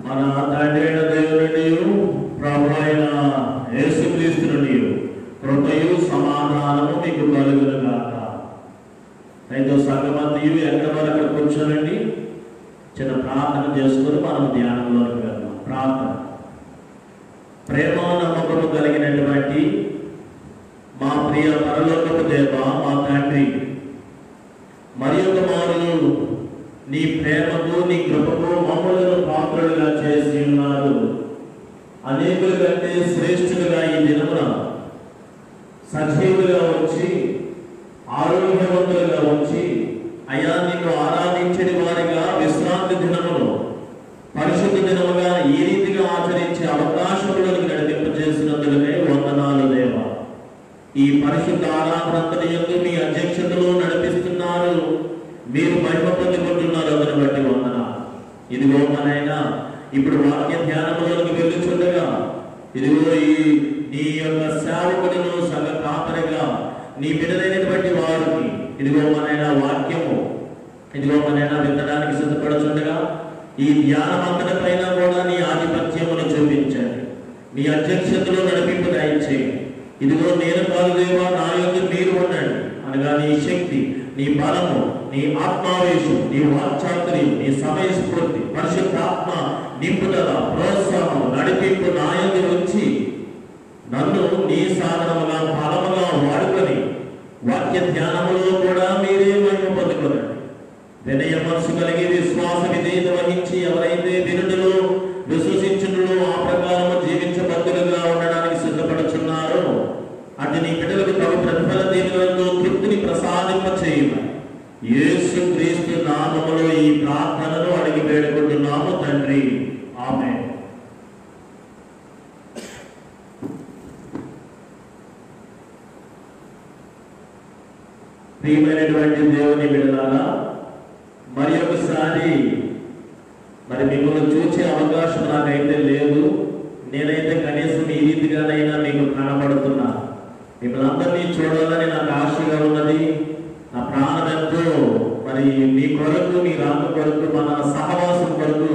మన తండ్రి అయిన దేవుని ప్రభు అయిన యేసుక్రీస్తు నుండి కృపయు సమాధానము మీకు కలుగును గాక అయితే సంగమంతియు ఎక్కడ వరకు అక్కడ కూర్చోనండి చిన్న ప్రార్థన చేసుకొని మనం ధ్యానంలోకి వెళ్దాం ప్రార్థన ప్రేమ నమ్మకము కలిగినటువంటి మా ప్రియ పరలోకపు దేవ మా తండ్రి మరి ఒక మారు నీ ప్రేమకు నీ కృపకు మమ్మలను పాత్రలుగా చేసి ఉన్నారు అనేకుల కంటే శ్రేష్ఠులుగా ఈ దినమున సజీవులుగా వచ్చి ఆరోగ్యవంతులుగా వచ్చి అయా నిన్ను ఆరాధించని వారిగా విశ్రాంతి దినమును పరిశుద్ధ దినముగా ఈ రీతిగా ఆచరించే అవకాశములను నడిపింపజేసినందుకనే వందనాలు దేవా ఈ పరిశుద్ధ ఆరాధన ఎందు మీ అధ్యక్షతలో నడిపిస్తున్నారు మీరు మహిమ పొందుకుంటున్నారు అతని బట్టి వందన ఇదిగో మనైనా ఇప్పుడు వాక్య ధ్యానంలోకి వెళ్ళుచుండగా ఇదిగో ఈ నీ యొక్క సేవకులను సగ కాపరిగా నీ బిడ్డలైనటువంటి వారికి ఇదిగో మనైనా వాక్యము ఇదిగో మనైనా విత్తడానికి సిద్ధపడుచుండగా ఈ ధ్యానమంతటి పైన కూడా నీ ఆధిపత్యమును చూపించండి నీ అధ్యక్షతలో నడిపింపు దయచేయండి ఇదిగో నేను కాదు దేవా నా యొక్క మీరు ఉండండి అనగా నీ శక్తి నీ బలము నీ ఆత్మావేశం నీ వాచాతుర్యం నీ సమయస్ఫూర్తి పరిశుద్ధాత్మ నింపుదల ప్రోత్సాహం నడిపింపు నా యొక్క ఉంచి నన్ను నీ సాధనముగా బలముగా వాడుకొని వాక్య ధ్యానములో కూడా మీరే మహిమ పొందుకోనండి వినయ మనసు కలిగి విశ్వాస విధేయత వహించి ఎవరైతే వినుడులో విశ్వసించుడులో ఆ ప్రకారము జీవించబద్దులుగా ఉండడానికి సిద్ధపడుచున్నారో అటు నీ బిడ్డలకు తగు ప్రతిఫల దీనులతో తృప్తిని ప్రసాదింప చేయమని యేసు క్రీస్తు నామములో ఈ ప్రార్థనను అడిగి వేడుకుంటున్నాము తండ్రి ఆమె ప్రియమైనటువంటి దేవుని బిడ్డలారా మరి ఒకసారి మరి మిమ్మల్ని చూసే అవకాశం నాకైతే లేదు నేనైతే కనీసం ఈ రీతిగానైనా మీకు కనబడుతున్నా మిమ్మల్ని అందరినీ చూడాలని నాకు ఆశగా ఉన్నది నా ప్రాణం ఎంతో మరి మీ కొరకు మీ రాక కొరకు మన సహవాసం కొరకు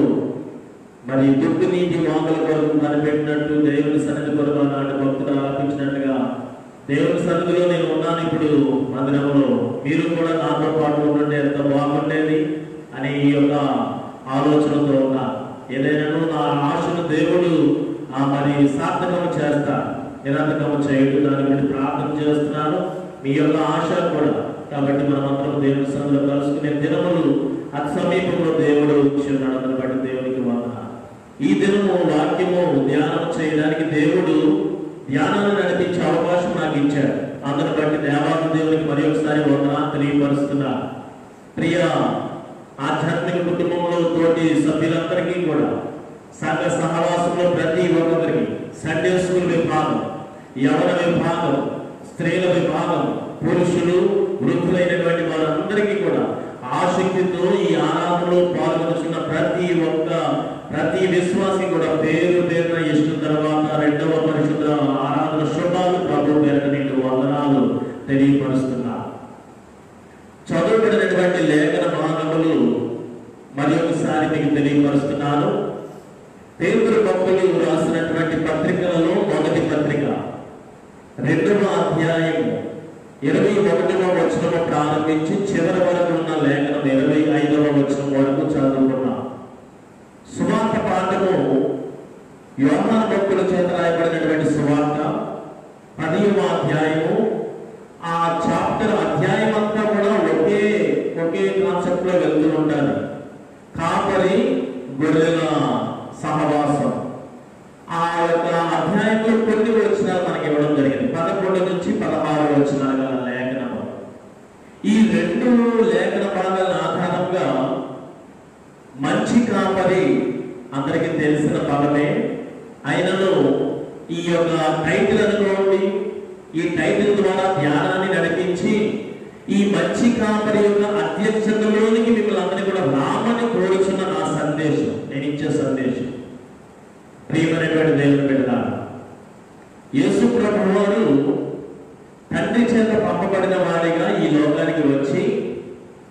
మరి దుక్కు నీటి వాంగల కొరకు కనిపెట్టినట్టు దేవుని సన్నిధి కొరకు అలాంటి భక్తులు ఆలపించినట్టుగా దేవుని సన్నిధిలో నేను ఉన్నాను ఇప్పుడు మందిరంలో మీరు కూడా నాతో పాటు ఉండండి ఎంత బాగుండేది అని ఈ యొక్క ఆలోచనతో ఉన్నా ఏదైనాను నా ఆశను దేవుడు ఆ మరి సార్థకం చేస్తా నిరంతకం చేయడు దాని గురించి ప్రార్థన చేస్తున్నాను మీ యొక్క ఆశ కూడా కాబట్టి మనం అందరం దేవుని సన్నిధిలో కలుసుకునే దినములు అతి సమీపంలో దేవుడు వచ్చి ఉన్నాడు దాన్ని బట్టి దేవునికి వందన ఈ దినము వాక్యము ధ్యానం చేయడానికి దేవుడు ధ్యానాన్ని నడిపించే అవకాశం నాకు ఇచ్చాడు అందుని బట్టి దేవాది దేవునికి మరి ఒకసారి వందన తెలియపరుస్తున్నా ప్రియ ఆధ్యాత్మిక కుటుంబంలో తోటి సభ్యులందరికీ కూడా సంఘ సహవాసంలో ప్రతి ఒక్కరికి సండే స్కూల్ విభాగం యవన విభాగం స్త్రీల విభాగం పురుషులు వృద్ధులైనటువంటి వారందరికీ కూడా ఆసక్తితో ఈ ఆరాధనలో పాల్గొనుచున్న ప్రతి ఒక్క ప్రతి విశ్వాసి కూడా పేరు పేరున ఇష్టం తర్వాత రెండవ పరిశుద్ధ ఆరాధన శుభాలు ప్రభు పేరున నీకు వందనాలు తెలియపరుస్తున్నా చదువుబడినటువంటి లేఖన భాగములు మరి ఒకసారి మీకు తెలియపరుస్తున్నాను పేదరు భక్తులు రాసినటువంటి పత్రికలలో మొదటి పత్రిక రెండవ అధ్యాయం ఇరవై ఒకటవ వచనము ప్రారంభించి చివరి వరకు ఉన్న లేఖనం ఇరవై ఐదవ వచనం వరకు చదువుకున్నాం సువార్త పాఠము యోహాన భక్తుల చేత రాయబడినటువంటి సువార్త పదివ అధ్యాయము ఆ చాప్టర్ అధ్యాయం అంతా కూడా ఒకే ఒకే కాన్సెప్ట్ లో వెళ్తూ ఉంటారు కాపరి గొర్రెల సహవాసం ఆ యొక్క అధ్యాయంలో కొన్ని వచనాలు మనకి ఇవ్వడం జరిగింది పదకొండు నుంచి పదహారు వచనాలు గల లేఖనము ఈ రెండు లేఖన భాగాల ఆధారంగా మంచి కాపరి అందరికీ తెలిసిన పదమే అయినను ఈ యొక్క టైటిల్ అనుకోండి ఈ టైటిల్ ద్వారా ధ్యానాన్ని నడిపించి ఈ మంచి కాపరి యొక్క అధ్యక్షతలోనికి మిమ్మల్ని అందరినీ కూడా రామని కోరుచున్న నా సందేశం నేను ఇచ్చే సందేశం ప్రియమైనటువంటి దేవుని బిడ్డలారా యేసు ప్రభు వారు తండ్రి చేత పంపబడిన వారిగా ఈ లోకానికి వచ్చి తండ్రి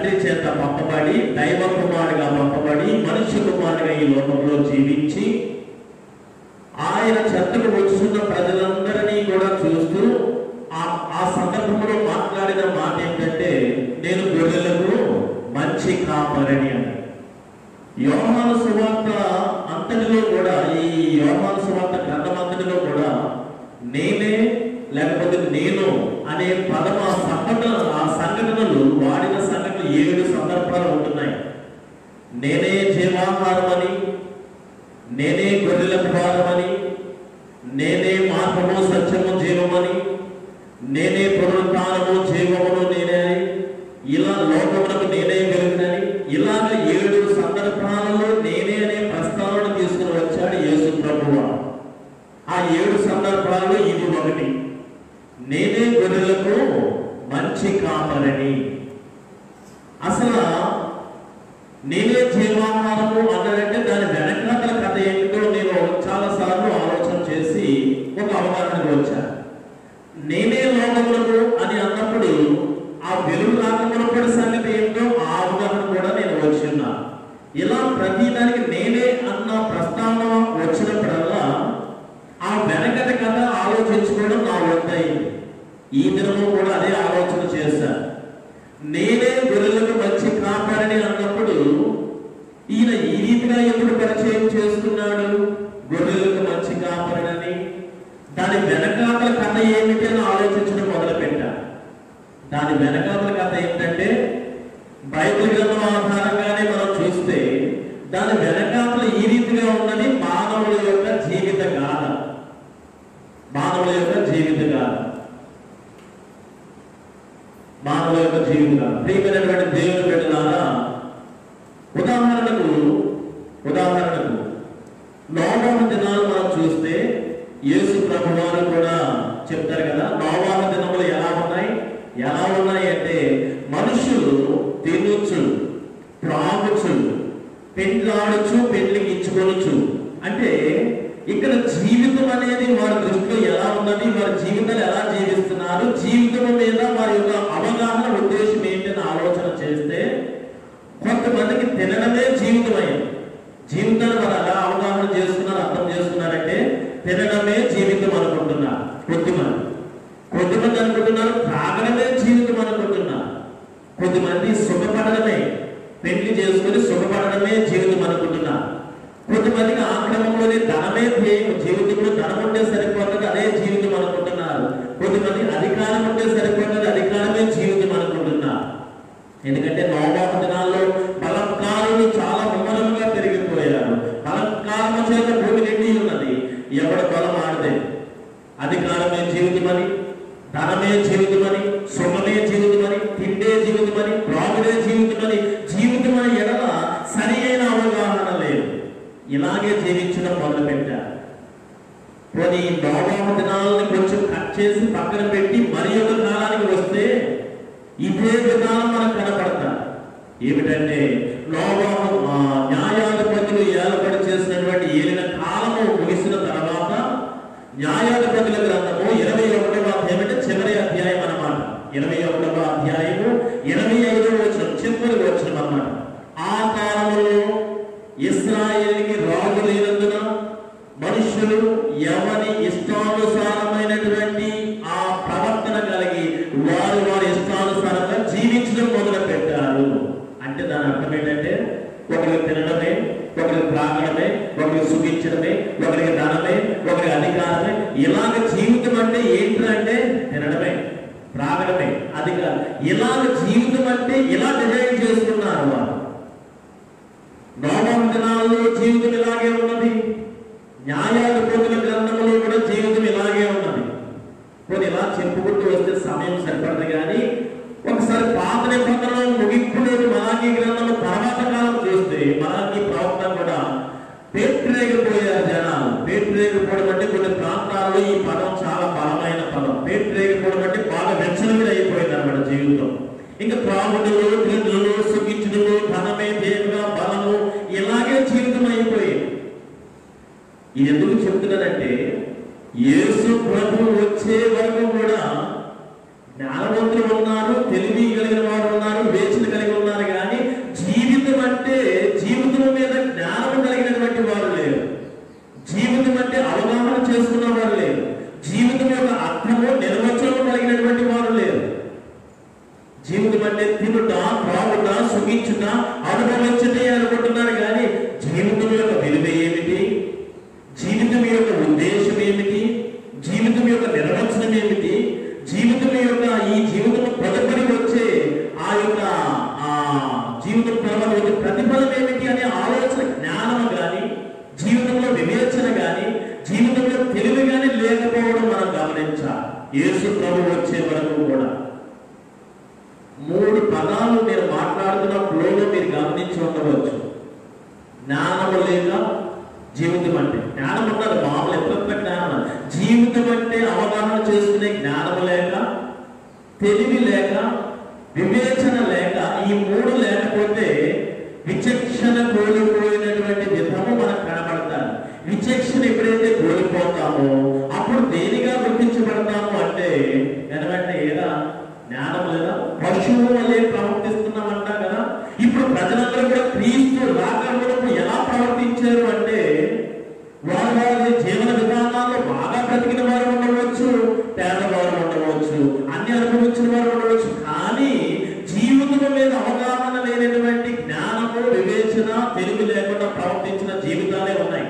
తండ్రి చేత పంపబడి దైవ కుమారుడిగా పంపబడి మనుష్య కుమారుడిగా ఈ లోకంలో జీవించి ఆయన చెత్తకు వచ్చున్న ప్రజలందరినీ కూడా చూస్తూ ఆ ఆ సందర్భంలో మాట్లాడిన మాట ఏంటంటే నేను గొర్రెలకు మంచి కాపరని అని యోహాను సువార్త అంతటిలో కూడా ఈ యోహాను సువార్త గ్రంథం అంతటిలో కూడా నేనే లేకపోతే నేను అనే పదం ఆ సంఘటన ఆ సంఘటనలు వాడిన సంఘటనలు ఏడు సందర్భాలు ఉంటున్నాయి నేనే జీవాహారం అని నేనే గొర్రెల ద్వారమని నేనే మార్గము సత్యము జీవమని నేనే పునరుత్నము జీవమును నేనే అని ఇలా లోకమునకు నేనే వెలుగునని ఇలాగ ఏడు సందర్భాలలో నేనే అనే ప్రస్తావన తీసుకుని వచ్చాడు యేసు ప్రభువ ఆ ఏడు సందర్భాలలో ఇది ఒకటి నేనే గొర్రెలకు మంచి కాపరని అసలు నేనే జీవాహారము అన్నాడంటే దాని వెనకాతల కథ ఏంటో నేను చాలా సార్లు ఆలోచన చేసి ఒక అవగాహనకు వచ్చాను నేనే లోకములకు అని అన్నప్పుడు ఆ వెలుగు రాకమునప్పుడు సంగతి ఏంటో ఆ అవగాహన కూడా నేను వచ్చి ఉన్నా ఇలా ప్రతి దానికి నేనే అన్న ప్రస్తావన వచ్చినప్పుడల్లా ఆ వెనకటి కథ ఆలోచించుకోవడం నా వంతయింది ఈ దినము కూడా అదే ఆలోచన చేశాను నేనే గొర్రెలకు మంచి కాపాడని అన్నప్పుడు ఈయన ఈ రీతిగా ఎప్పుడు పరిచయం చేసుకున్నాడు గొర్రెలకు మంచి కాపాడని దాని వెనకాతల కథ ఏమిటి అని ఆలోచించడం మొదలు పెట్టా దాని వెనకాతల కథ ఏంటంటే బైబిల్ గ్రంథం ఆధారంగానే మనం చూస్తే దాని వెనకాతల ఈ రీతిగా ఉన్నది మానవుల యొక్క జీవిత గాథ మానవుల యొక్క జీవిత గాథ మానవుల యొక్క జీవితం ప్రియమైనటువంటి దేవుని బిడ్డలారా ఉదాహరణకు ఉదాహరణకు నోవాహ దినాలు మనం చూస్తే యేసు ప్రభు వారు కూడా చెప్తారు కదా నోవాహ దినములు ఎలా ఉన్నాయి ఎలా ఉన్నాయి అంటే మనుషులు తినొచ్చు త్రాగొచ్చు పెండ్లాడచ్చు పెళ్లికి ఇచ్చుకొనొచ్చు అంటే ఇక్కడ జీవితం అనేది వారి దృష్టిలో ఎలా ఉన్నది వారి జీవితాలు ఎలా జీవిస్తున్నారు జీవితం మీద వారి యొక్క అవగాహన ఉద్దేశం ఏంటని ఆలోచన చేస్తే కొంతమందికి తినడమే జీవితమైంది జీవితాన్ని వారు ఎలా అవగాహన చేసుకున్నారు అర్థం చేసుకున్నారంటే తినడమే జీవితం అనుకుంటున్నారు కొద్దిమంది కొద్దిమంది అనుకుంటున్నారు తాగడమే జీవితం అనుకుంటున్నారు కొద్దిమంది సుఖపడడమే పెళ్లి చేసుకుని సుఖపడడమే జీవితం అనుకుంటున్నారు కొంతమందికి ఆ క్రమంలోనే ధనమే ధ్యేయం జీవితంలో ధనం ఉంటే సరిపోతుంది అదే జీవితం అనుకుంటున్నారు కొంతమంది అధికారం ఉంటే సరిపోతుంది అధికారమే జీవితం అనుకుంటున్నారు ఎందుకంటే నోవాహ దినాల్లో బలత్కారులు చాలా ముమ్మరంగా పెరిగిపోయారు బలత్కారము చేత భూమి నిండి ఉన్నది ఎవడ బలం ఆడదే అధికారమే జీవితమని ధనమే జీవితమని సుఖమే జీవితమని తిండే జీవితమని ప్రాగుడే జీవితమని జీవితమని ఎడల సరి అయిన అవగాహన లేదు ఇలాగే జీవించడం మొదలు పెట్టారు పోనీ నోవాహ దినాలని కొంచెం కట్ చేసి పక్కన పెట్టి మరి ఒక కాలానికి వస్తే ఇదే విధానం మనకు కనపడతా ఏమిటంటే నోవాహు ఆ, న్యాయాధిపతులు ఏలబడి చేసినటువంటి ఏలిన కాలము ముగిసిన తర్వాత న్యాయాధిపతుల గ్రంథము ఇరవై ఒకటవ అధ్యాయం అంటే చివరి అధ్యాయం అన్నమాట ఇరవై ఒకటవ అధ్యాయము ఇరవై ఐదవ వచ్చిన చివరి వచ్చిన అన్నమాట ఆ కాలంలో ఇస్రాయేల్కి రాజు లేనందున మనుషులు ఎవరి ఇష్టానుసారమైనటువంటి ఆ ప్రవర్తన కలిగి వారు వారి ఇష్టానుసారంగా జీవించడం మొదలు పెట్టారు అంటే దాని అర్థం ఏంటంటే ఒకరికి తినడమే ఒకరికి త్రాగడమే ఒకరికి సుఖించడమే ఒకరికి ధనమే ఒకరికి అధికారమే ఇలాగ జీవితం అంటే ఏంటంటే తినడమే త్రాగడమే అధికారం ఇలాగ జీవితం అంటే ఇలా డిజైన్ చేసుకున్నారు వారు నోమం దినాల్లో జీవితం ఇలాగే ఉన్నది న్యాయాధిపతుల గ్రంథంలో కూడా జీవితం ఇలాగే ఉన్నది కొన్ని ఇలా చెప్పుకుంటూ వస్తే సమయం సరిపడదు కానీ ఒకసారి పాత నిబంధనలో ముగింపులోని మలాకి గ్రంథం తర్వాత కాలం చూస్తే మలాకి ప్రవక్త కూడా పేట్రేగిపోయారు జనాలు పేట్రేగిపోవడం అంటే కొన్ని ప్రాంతాల్లో ఈ పదం చాలా బలమైన పదం పేట్రేగిపోవడం అంటే బాగా వెచ్చలవిడి అయిపోయింది అనమాట జీవితం ఇంకా ప్రాముడులు క్రిందులు సుఖించుడులు ధనమే దేవుగా బలము ఇలాగే జీవితం అయిపోయింది ఇది ఎందుకు చెప్తున్నానంటే యేసు ప్రభు వచ్చే వరకు కూడా జ్ఞానవంతులు ఉన్నారు తెలివి కలిగిన వారు ఉన్నారు వేచిన కలిగి ఉన్నారు ప్రభు వచ్చే వరకు కూడా మూడు పదాలు నేను మాట్లాడుతున్న ఫ్లోలో మీరు గమనించి ఉండవచ్చు జ్ఞానము లేక జీవితం అంటే జ్ఞానం ఉన్నది మామూలు ఎత్త జ్ఞానం జీవితం అంటే అవగాహన చేసుకునే జ్ఞానం లేక తెలివి లేక వివేచన లేక ఈ మూడు లేకపోతే విచక్షణ కోల్పోయినటువంటి విధము మనకు కనబడతారు విచక్షణ ఎప్పుడైతే కోల్పోతామో అప్పుడు దేనిగా గుర్తించబడతాము అంటే వెనవెంటనే ఏదా జ్ఞానం లేదా పశువు వల్లే ప్రవర్తిస్తున్నామంట కదా ఇప్పుడు ప్రజలందరూ కూడా క్రీస్తు రాకమునకు ఎలా ప్రవర్తించారు అంటే వారి వారి జీవన విధానాల్లో బాగా బ్రతికిన వారు ఉండవచ్చు పేదవారు ఉండవచ్చు అన్ని అనుభవించిన వారు ఉండవచ్చు కానీ జీవితం మీద అవగాహన లేనటువంటి జ్ఞానము వివేచన తెలివి లేకుండా ప్రవర్తించిన జీవితాలే ఉన్నాయి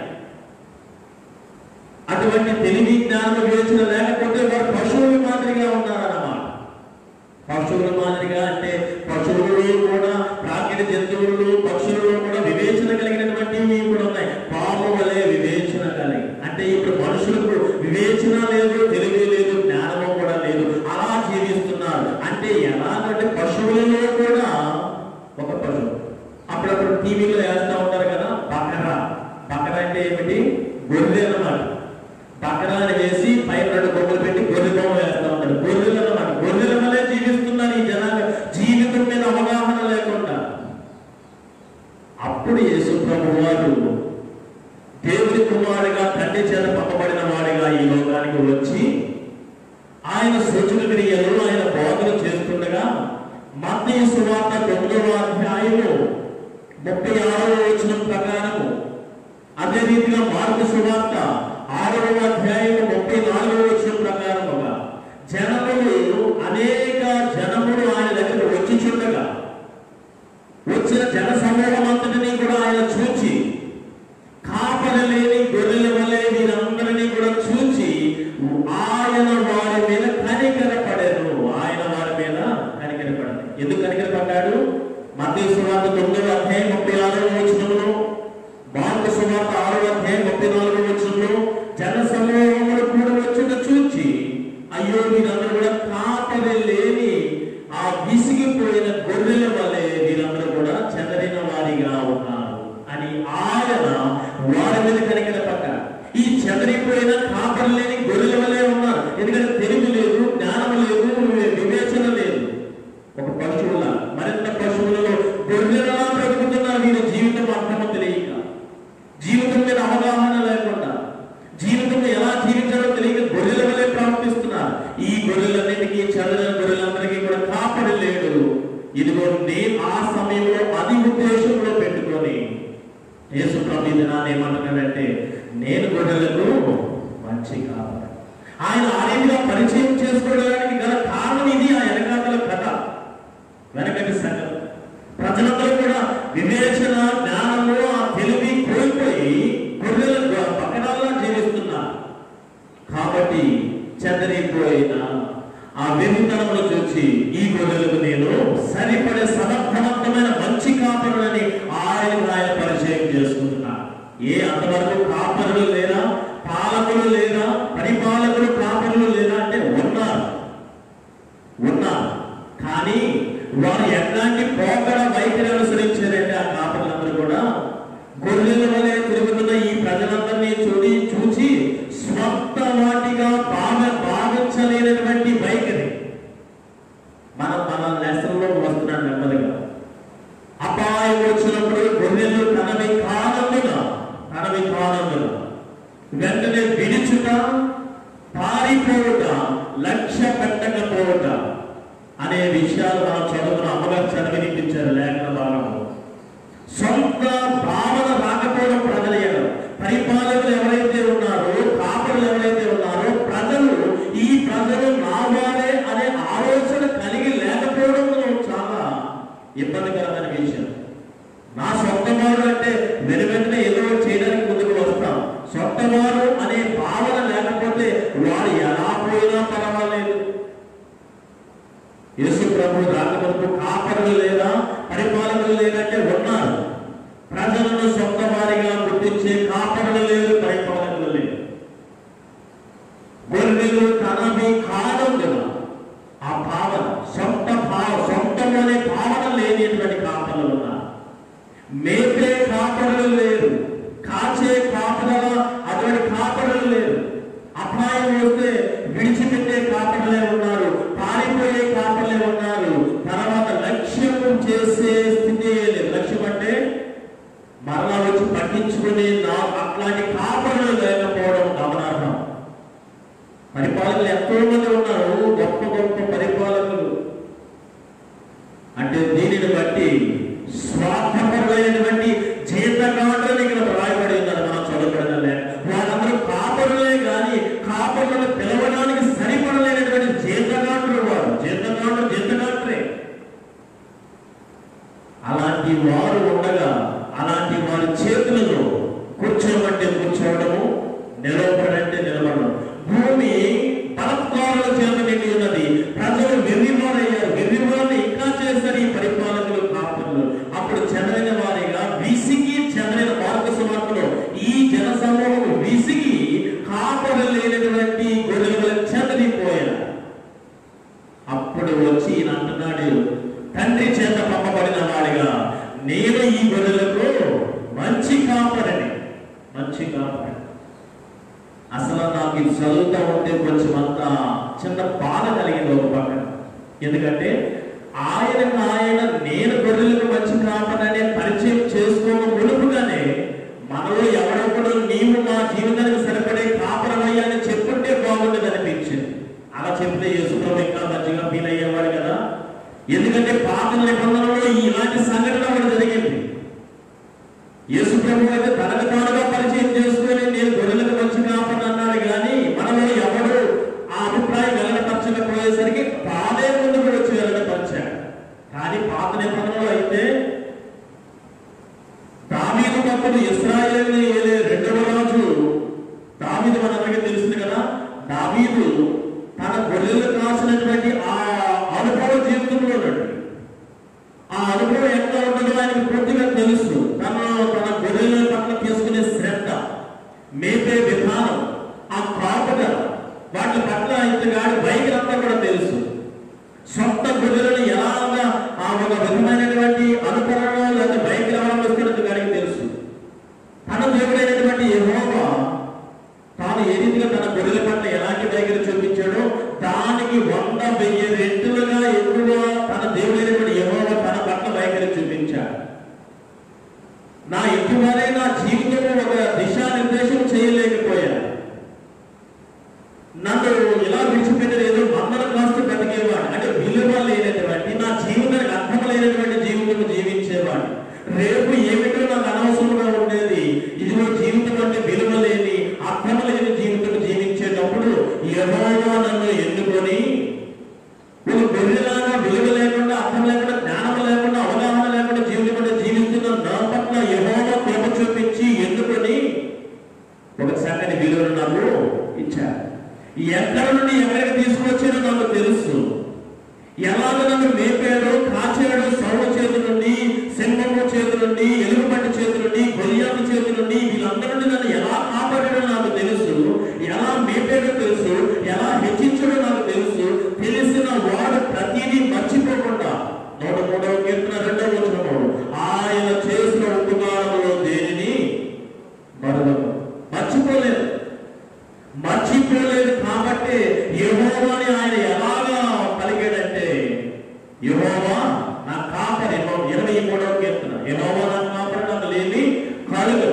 అటువంటి తెలివి జ్ఞానం వివేచన లేకపోతే వారు పశువుల మాదిరిగా ఉన్నారన్నమాట పశువుల మాదిరిగా అంటే పశువులు కూడా ప్రాకృత జంతువులు పక్షులలో కూడా వివేచన కలిగినటువంటివి కూడా ఉన్నాయి పాము వలె వివేచన కలిగి అంటే ఇప్పుడు మనుషులకు వివేచన లేదు తెలివి లేదు జ్ఞానము కూడా లేదు అలా జీవిస్తున్నారు అంటే ఎలాగంటే పశువులలో కూడా ఒక పశువు అప్పుడప్పుడు టీవీలో వేస్తూ ఉంటారు కదా బకరా బకరా అంటే ఏమిటి గొర్రె అన్నమాట బకరాన్ని వేసి పైన రెండు బొమ్మలు పెట్టి గొర్రె బొమ్మ వేస్తూ ఉంటారు గొర్రెలు అన్నమాట గొర్రెల వల్లే జీవిస్తున్నారు ఈ జనాలు జీవితం మీద అవగాహన లేకుండా అప్పుడు యేసు ప్రభు వారు దేవుని కుమారుడిగా తండ్రి చేత పంపబడిన వాడిగా ఈ లోకానికి వచ్చి ఆయన సూచన క్రియలు ఆయన బోధన చేస్తుండగా మత్తయి సువార్త తొమ్మిదవ అధ్యాయము ముప్పై ఆరవ వచనం ప్రకారము అదే రీతిగా మార్గ సువార్త ఆరవ అధ్యాయము ముప్పై నాలుగవ వచనం ప్రకారముగా జనములు అనేక జనములు ఆయన దగ్గర వచ్చి చుండగా వచ్చిన జన సమూహం అంతటినీ కూడా ఆయన చూచి కాపరి లేని గొర్రెల వలె వీరందరినీ కూడా చూచి ఆయన వారి మీద కనికరపడారు ఆయన వారి మీద కనికరపడారు ఎందుకు కనికరపడ్డాడు మత్తయి సువార్త తొమ్మిదవ అధ్యాయం ముప్పై ఆరవ వచనంలో మార్కు సువార్త ఆరవ అధ్యాయం ముప్పై నాలుగవ వచనంలో జన సమూహములు కూడా వచ్చిన చూచి అయ్యో వీరందరూ కూడా కాపరి లేని ఆ విసిగిపోయిన గొర్రెల వలె వీరందరూ కూడా చెదరిన వారిగా ఉన్నారు అని ఆయన వారి మీద కనికర పడ్డారు ఈ చెదరిపోయిన కాపరి లేని గొర్రెల వలె ఉన్నారు ఎందుకంటే తెలివి లేదు జ్ఞానం లేదు వివే- వివేచన లేదు ఒక పశువుల మరింత పశువులలో గొర్రెలలా బ్రతుకుతున్నారు వీరి జీవితం అర్థము తెలియక జీవితం మీద అవగాహన లేకుండా జీవితం ఎలా జీవించాలో తెలియక గొర్రెల వల్లే ప్రవర్తిస్తున్నారు ఈ గొర్రెలన్నిటికీ చదివిన గొర్రెలందరికీ కూడా కాపడి లేడు ఇదిగో నేను ఆ సమయంలో అది ఉద్దేశంలో పెట్టుకొని యేసు ప్రభు ఈ దినాన్ని ఏమంటున్నాడంటే నేను గొర్రెలకు మంచి కాపరి ఆయన ఆ రీతిగా పరిచయం చేసుకోవడానికి గల కారణం ఇది ఆ వెనకాతల కథ వెనకటి సంగతి ప్రజలందరూ కూడా వివేచన జ్ఞానము ఆ తెలివి కోల్పోయి గొర్రెల పక్కనాల్లో జీవిస్తున్నారు కాబట్టి చెదరిపోయిన ఆ వెనుతనమును చూసి ఈ గొర్రెలకు నేను సరిపడే సమర్థవంతమైన మంచి కాపరులని ఆయన ఆయన పరిచయం చేసుకుంటున్నా ఏ అంతవరకు కాపరులు లేరా పాలకులు లేరా పరిపాలకులు కాపరులు లేరా అంటే ఉన్నారు ఉన్నారు కానీ వారు ఎట్లాంటి పోకడ వైఖరి అనుసరించారంటే ఆ కాపరులందరూ కూడా గొర్రెల వలె తిరుగుతున్న ఈ ప్రజలందరినీ చూడి చూచి స్వంత వాటిగా భావ భావించలేనటువంటి వైఖరి మనం మన లెసన్లో వస్తున్నాం నెమ్మదిగా అపాయం వచ్చినప్పుడు గొర్రెలు తనవి కానందున తనవి కానందున వెంటనే విడుచుట పారిపోవుట లక్ష్య పెట్టకపోవుట అనే విషయాలు మనం చదువుకున్న అమ్మగారు చదివినిపించారు లేఖన భాగంలో సొంత భావన రాకపోవడం ప్రజల ఎడల. పరిపాలకులు ఎవరైతే ఉన్నారో కాపులు ఎవరైతే ఉన్నారో ప్రజలు ఈ ప్రజలు నా వారే అనే ఆలోచన కలిగి లేకపోవడం చాలా ఇబ్బందికరమైన విషయం నా సొంత వారు అంటే వెను వెంటనే ఏదో ఒకటి చేయడానికి ముందుకు వస్తాం సొంత వారు అనే భావన లేకపోతే వారు ఎలా పోయినా పర్వాలేదు యేసు ప్రభు రాకముందు కాపరులు లేదా పరిపాలకులు లేదంటే ఉన్నారు ప్రజలను సొంత వారిగా గుర్తించే కాపరులు లేరు పరిపాలకులు లేరు గొర్రెలు తనవి కానందున ప్రజలు ఎంతో మంది ఉన్నారు గొప్ప గొప్ప పరిపాలకులు అంటే దీనిని బట్టి స్వార్థపరులైనటువంటి జీతగాండ్రని ఇక్కడ రాయబడి ఉన్నారు మనం చదవబడలే వాళ్ళందరూ కాపరులే కానీ కాపరులను పిలవడానికి సరిపడలేనటువంటి జీతగాండ్రు వారు జీతగాండ్రు జీతగాండ్రే అలాంటి వారు ఉండగా అలాంటి వారి చేతులలో కూర్చోమంటే కూర్చోవడము నిలవబడంటే నిలబడడం భూమి బలత్కారుల చేత నిండి ఉన్నది ప్రజలు వెర్రివారయ్యారు వెర్రివారిని ఇంకా చేశారు ఈ పరిపాలకులు కాపులు అప్పుడు చెదరైన వారిగా విసిగి చెదరైన మార్గ సుమార్తలో ఈ జన సమూహం విసిగి కాపరు లేనటువంటి గొర్రెల చెదరిపోయారు అప్పుడు వచ్చి ఈయన అంటున్నాడు తండ్రి చేత పంపబడిన వాడిగా నేను ఈ గొర్రెలకు మంచి కాపరని మంచి కాపరని అసలు నాకు ఇది చదువుతా ఉంటే కొంచెం అంత చిన్న బాధ కలిగింది ఒక పక్కన ఎందుకంటే ఆయనకు ఆయన నేను గొర్రెలకు మంచి కాపరని పరిచయం చేసుకోక మునుపుగానే మనలో ఎవడొక్కడు నీవు మా జీవితానికి సరిపడే కాపరమయ్యా అని చెప్పుంటే బాగుండేది అనిపించింది అలా చెప్తే యేసుప్రభు ఇంకా మంచిగా ఫీల్ అయ్యేవాడు కదా ఎందుకంటే పాత నిబంధనలో ఇలాంటి సంఘటన కూడా జరిగింది యేసు ప్రభు అయితే తనకు తానుగా పరిచయం చేసుకొని నేను గొర్రెలకు మంచి కాపని అన్నాడు కానీ మనలో ఎవడు ఆ అభిప్రాయం వెల్లడపరచకపోయేసరికి తానే ముందుకు వచ్చి వెల్లడపరిచాడు కానీ పాత నిబంధనలో అయితే దావీదు భక్తుడు ఇస్రాయేల్ని ఏలే రెండవ రాజు దావీదు మనందరికీ తెలిసింది కదా దావీదు తన గొర్రెలు కాసినటువంటి ఆ అనుభవ జీవితంలో ఉన్నాడు ఆ అనుభవం ఎట్లా ఉంటుందో ఆయనకు పూర్తిగా తెలుసు తన తన గొర్రెల పట్ల తీసుకునే శ్రద్ధ మేపే విధానం ఆ కాపుట వాటి పట్ల ఇంతగాడి వైఖరంతా కూడా తెలుసు సొంత గొర్రెలను ఎలాగా ఆ ఒక విధమైనటువంటి అనుకరణ లేదా వైఖరి అవలంబిస్తున్నట్టు గారికి తెలుసు తన దేవుడైనటువంటి యెహోవా తాను ఏ రీతిగా తన గొర్రెల పట్ల ఎలాంటి వైఖరి చూపించాడో దానికి వంద వెయ్యి రెట్టులుగా ఎక్కువ తన దేవుడైనటువంటి యెహోవా తన పట్ల వైఖరి చూపించాడు నా ఎటువరే నా జీవితంలో ఒక దిశానిర్దేశం చేయలేకపోయాను నన్ను ఇలా విడిచిపెట్టిన ఏదో మందల కాస్తూ బతికేవాడు అంటే విలువ లేనటువంటి నా జీవితానికి అర్థం లేనటువంటి జీవితం జీవించేవాడు రేపు ఏమిటో నాకు అనవసరంగా ఉండేది ఇదిగో జీవితం అంటే విలువ లేని అర్థం లేని జీవితం జీవించేటప్పుడు యెహోవా నన్ను ఎన్నుకొని ఒక గొర్రెలాగా విలువ లేకుండా అర్థం లేకుండా జ్ఞానం లేకుండా అవగాహన లేకుండా జీవితం అంటే జీవిస్తున్న నా పట్ల యెహోవా కృప చూపించి ఎన్నుకొని ఒక చక్కని విలువను నాకు ఇచ్చారు ఎక్కడి నుండి ఎక్కడికి తీసుకొచ్చారో నాకు తెలుసు ఎలాగ నన్ను మేపాడో కాచాడో సౌడ చేతి నుండి సింహము చేతి నుండి ఎలుగుబంటి చేతి నుండి గొలియాకు చేతి నుండి వీళ్ళందరి నుండి నన్ను ఎలా కాపాడాడో నాకు తెలుసు ఎలా మేపాడో తెలుసు ఎలా హెచ్చించాడో నాకు తెలుసు తెలిసిన వాడు ప్రతిదీ మర్చిపోకుండా నూట మూడవ కీర్తన రెండవ వచనము ఆయన చేసిన ఉపకారములో దేనిని మరొక మర్చిపోలేదు మర్చిపోలేదు కాబట్టి యెహోవాని ఆయన ఎలాగా పలికాడంటే యెహోవా నా కాపరి ఇరవై మూడవ కీర్తన యెహోవా నా కాపరి నాకు లేని కలుగు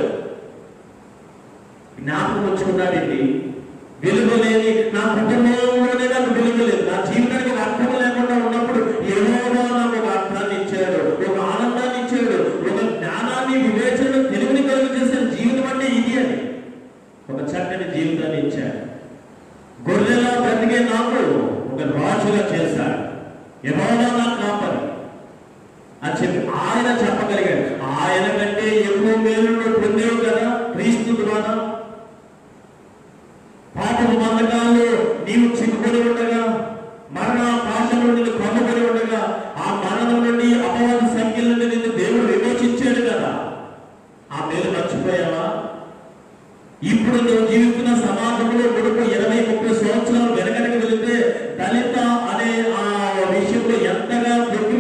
జ్ఞాపకం వచ్చుకున్నాడండి విలువ లేని నా కుటుంబంలోనే నాకు విలువ లేదు నా జీవితానికి ఒక అర్థం లేకుండా ఉన్నప్పుడు యెహోవా నాకు ఒక అర్థాన్ని ఇచ్చాడు ఒక ఆనందాన్ని ఇచ్చాడు ఒక జ్ఞానాన్ని వివేచన తెలివిని కలుగు చేసిన జీవితం అంటే ఇది అని ఒక చక్కని జీవితాన్ని ఇచ్చాడు గొర్రెలా బ్రతికే నాకు ఒక రాజుగా చేశాడు యెహోవా నా కాపరి అని చెప్పి ఆయన చెప్పగలిగాడు ఆయన కంటే ఎక్కువ మేలు పొందేవు కదా క్రీస్తు ద్వారా పాపపు బంధకాల్లో నీవు చిక్కుకొని ఉండగా మరణ పాశంలో నిన్ను కమ్ముకొని ఉండగా ఆ మరణం నుండి అపవాద సంఖ్యల నుండి నిన్ను దేవుడు విమోచించాడు కదా ఆ మేలు మర్చిపోయావా ఇప్పుడు నువ్వు జీవిస్తున్న సమాజంలో ముడుపు ఇరవై ముప్పై సంవత్సరాలు వెనకడికి వెళితే దళిత అనే ఆ విషయంలో ఎంతగా దొరికి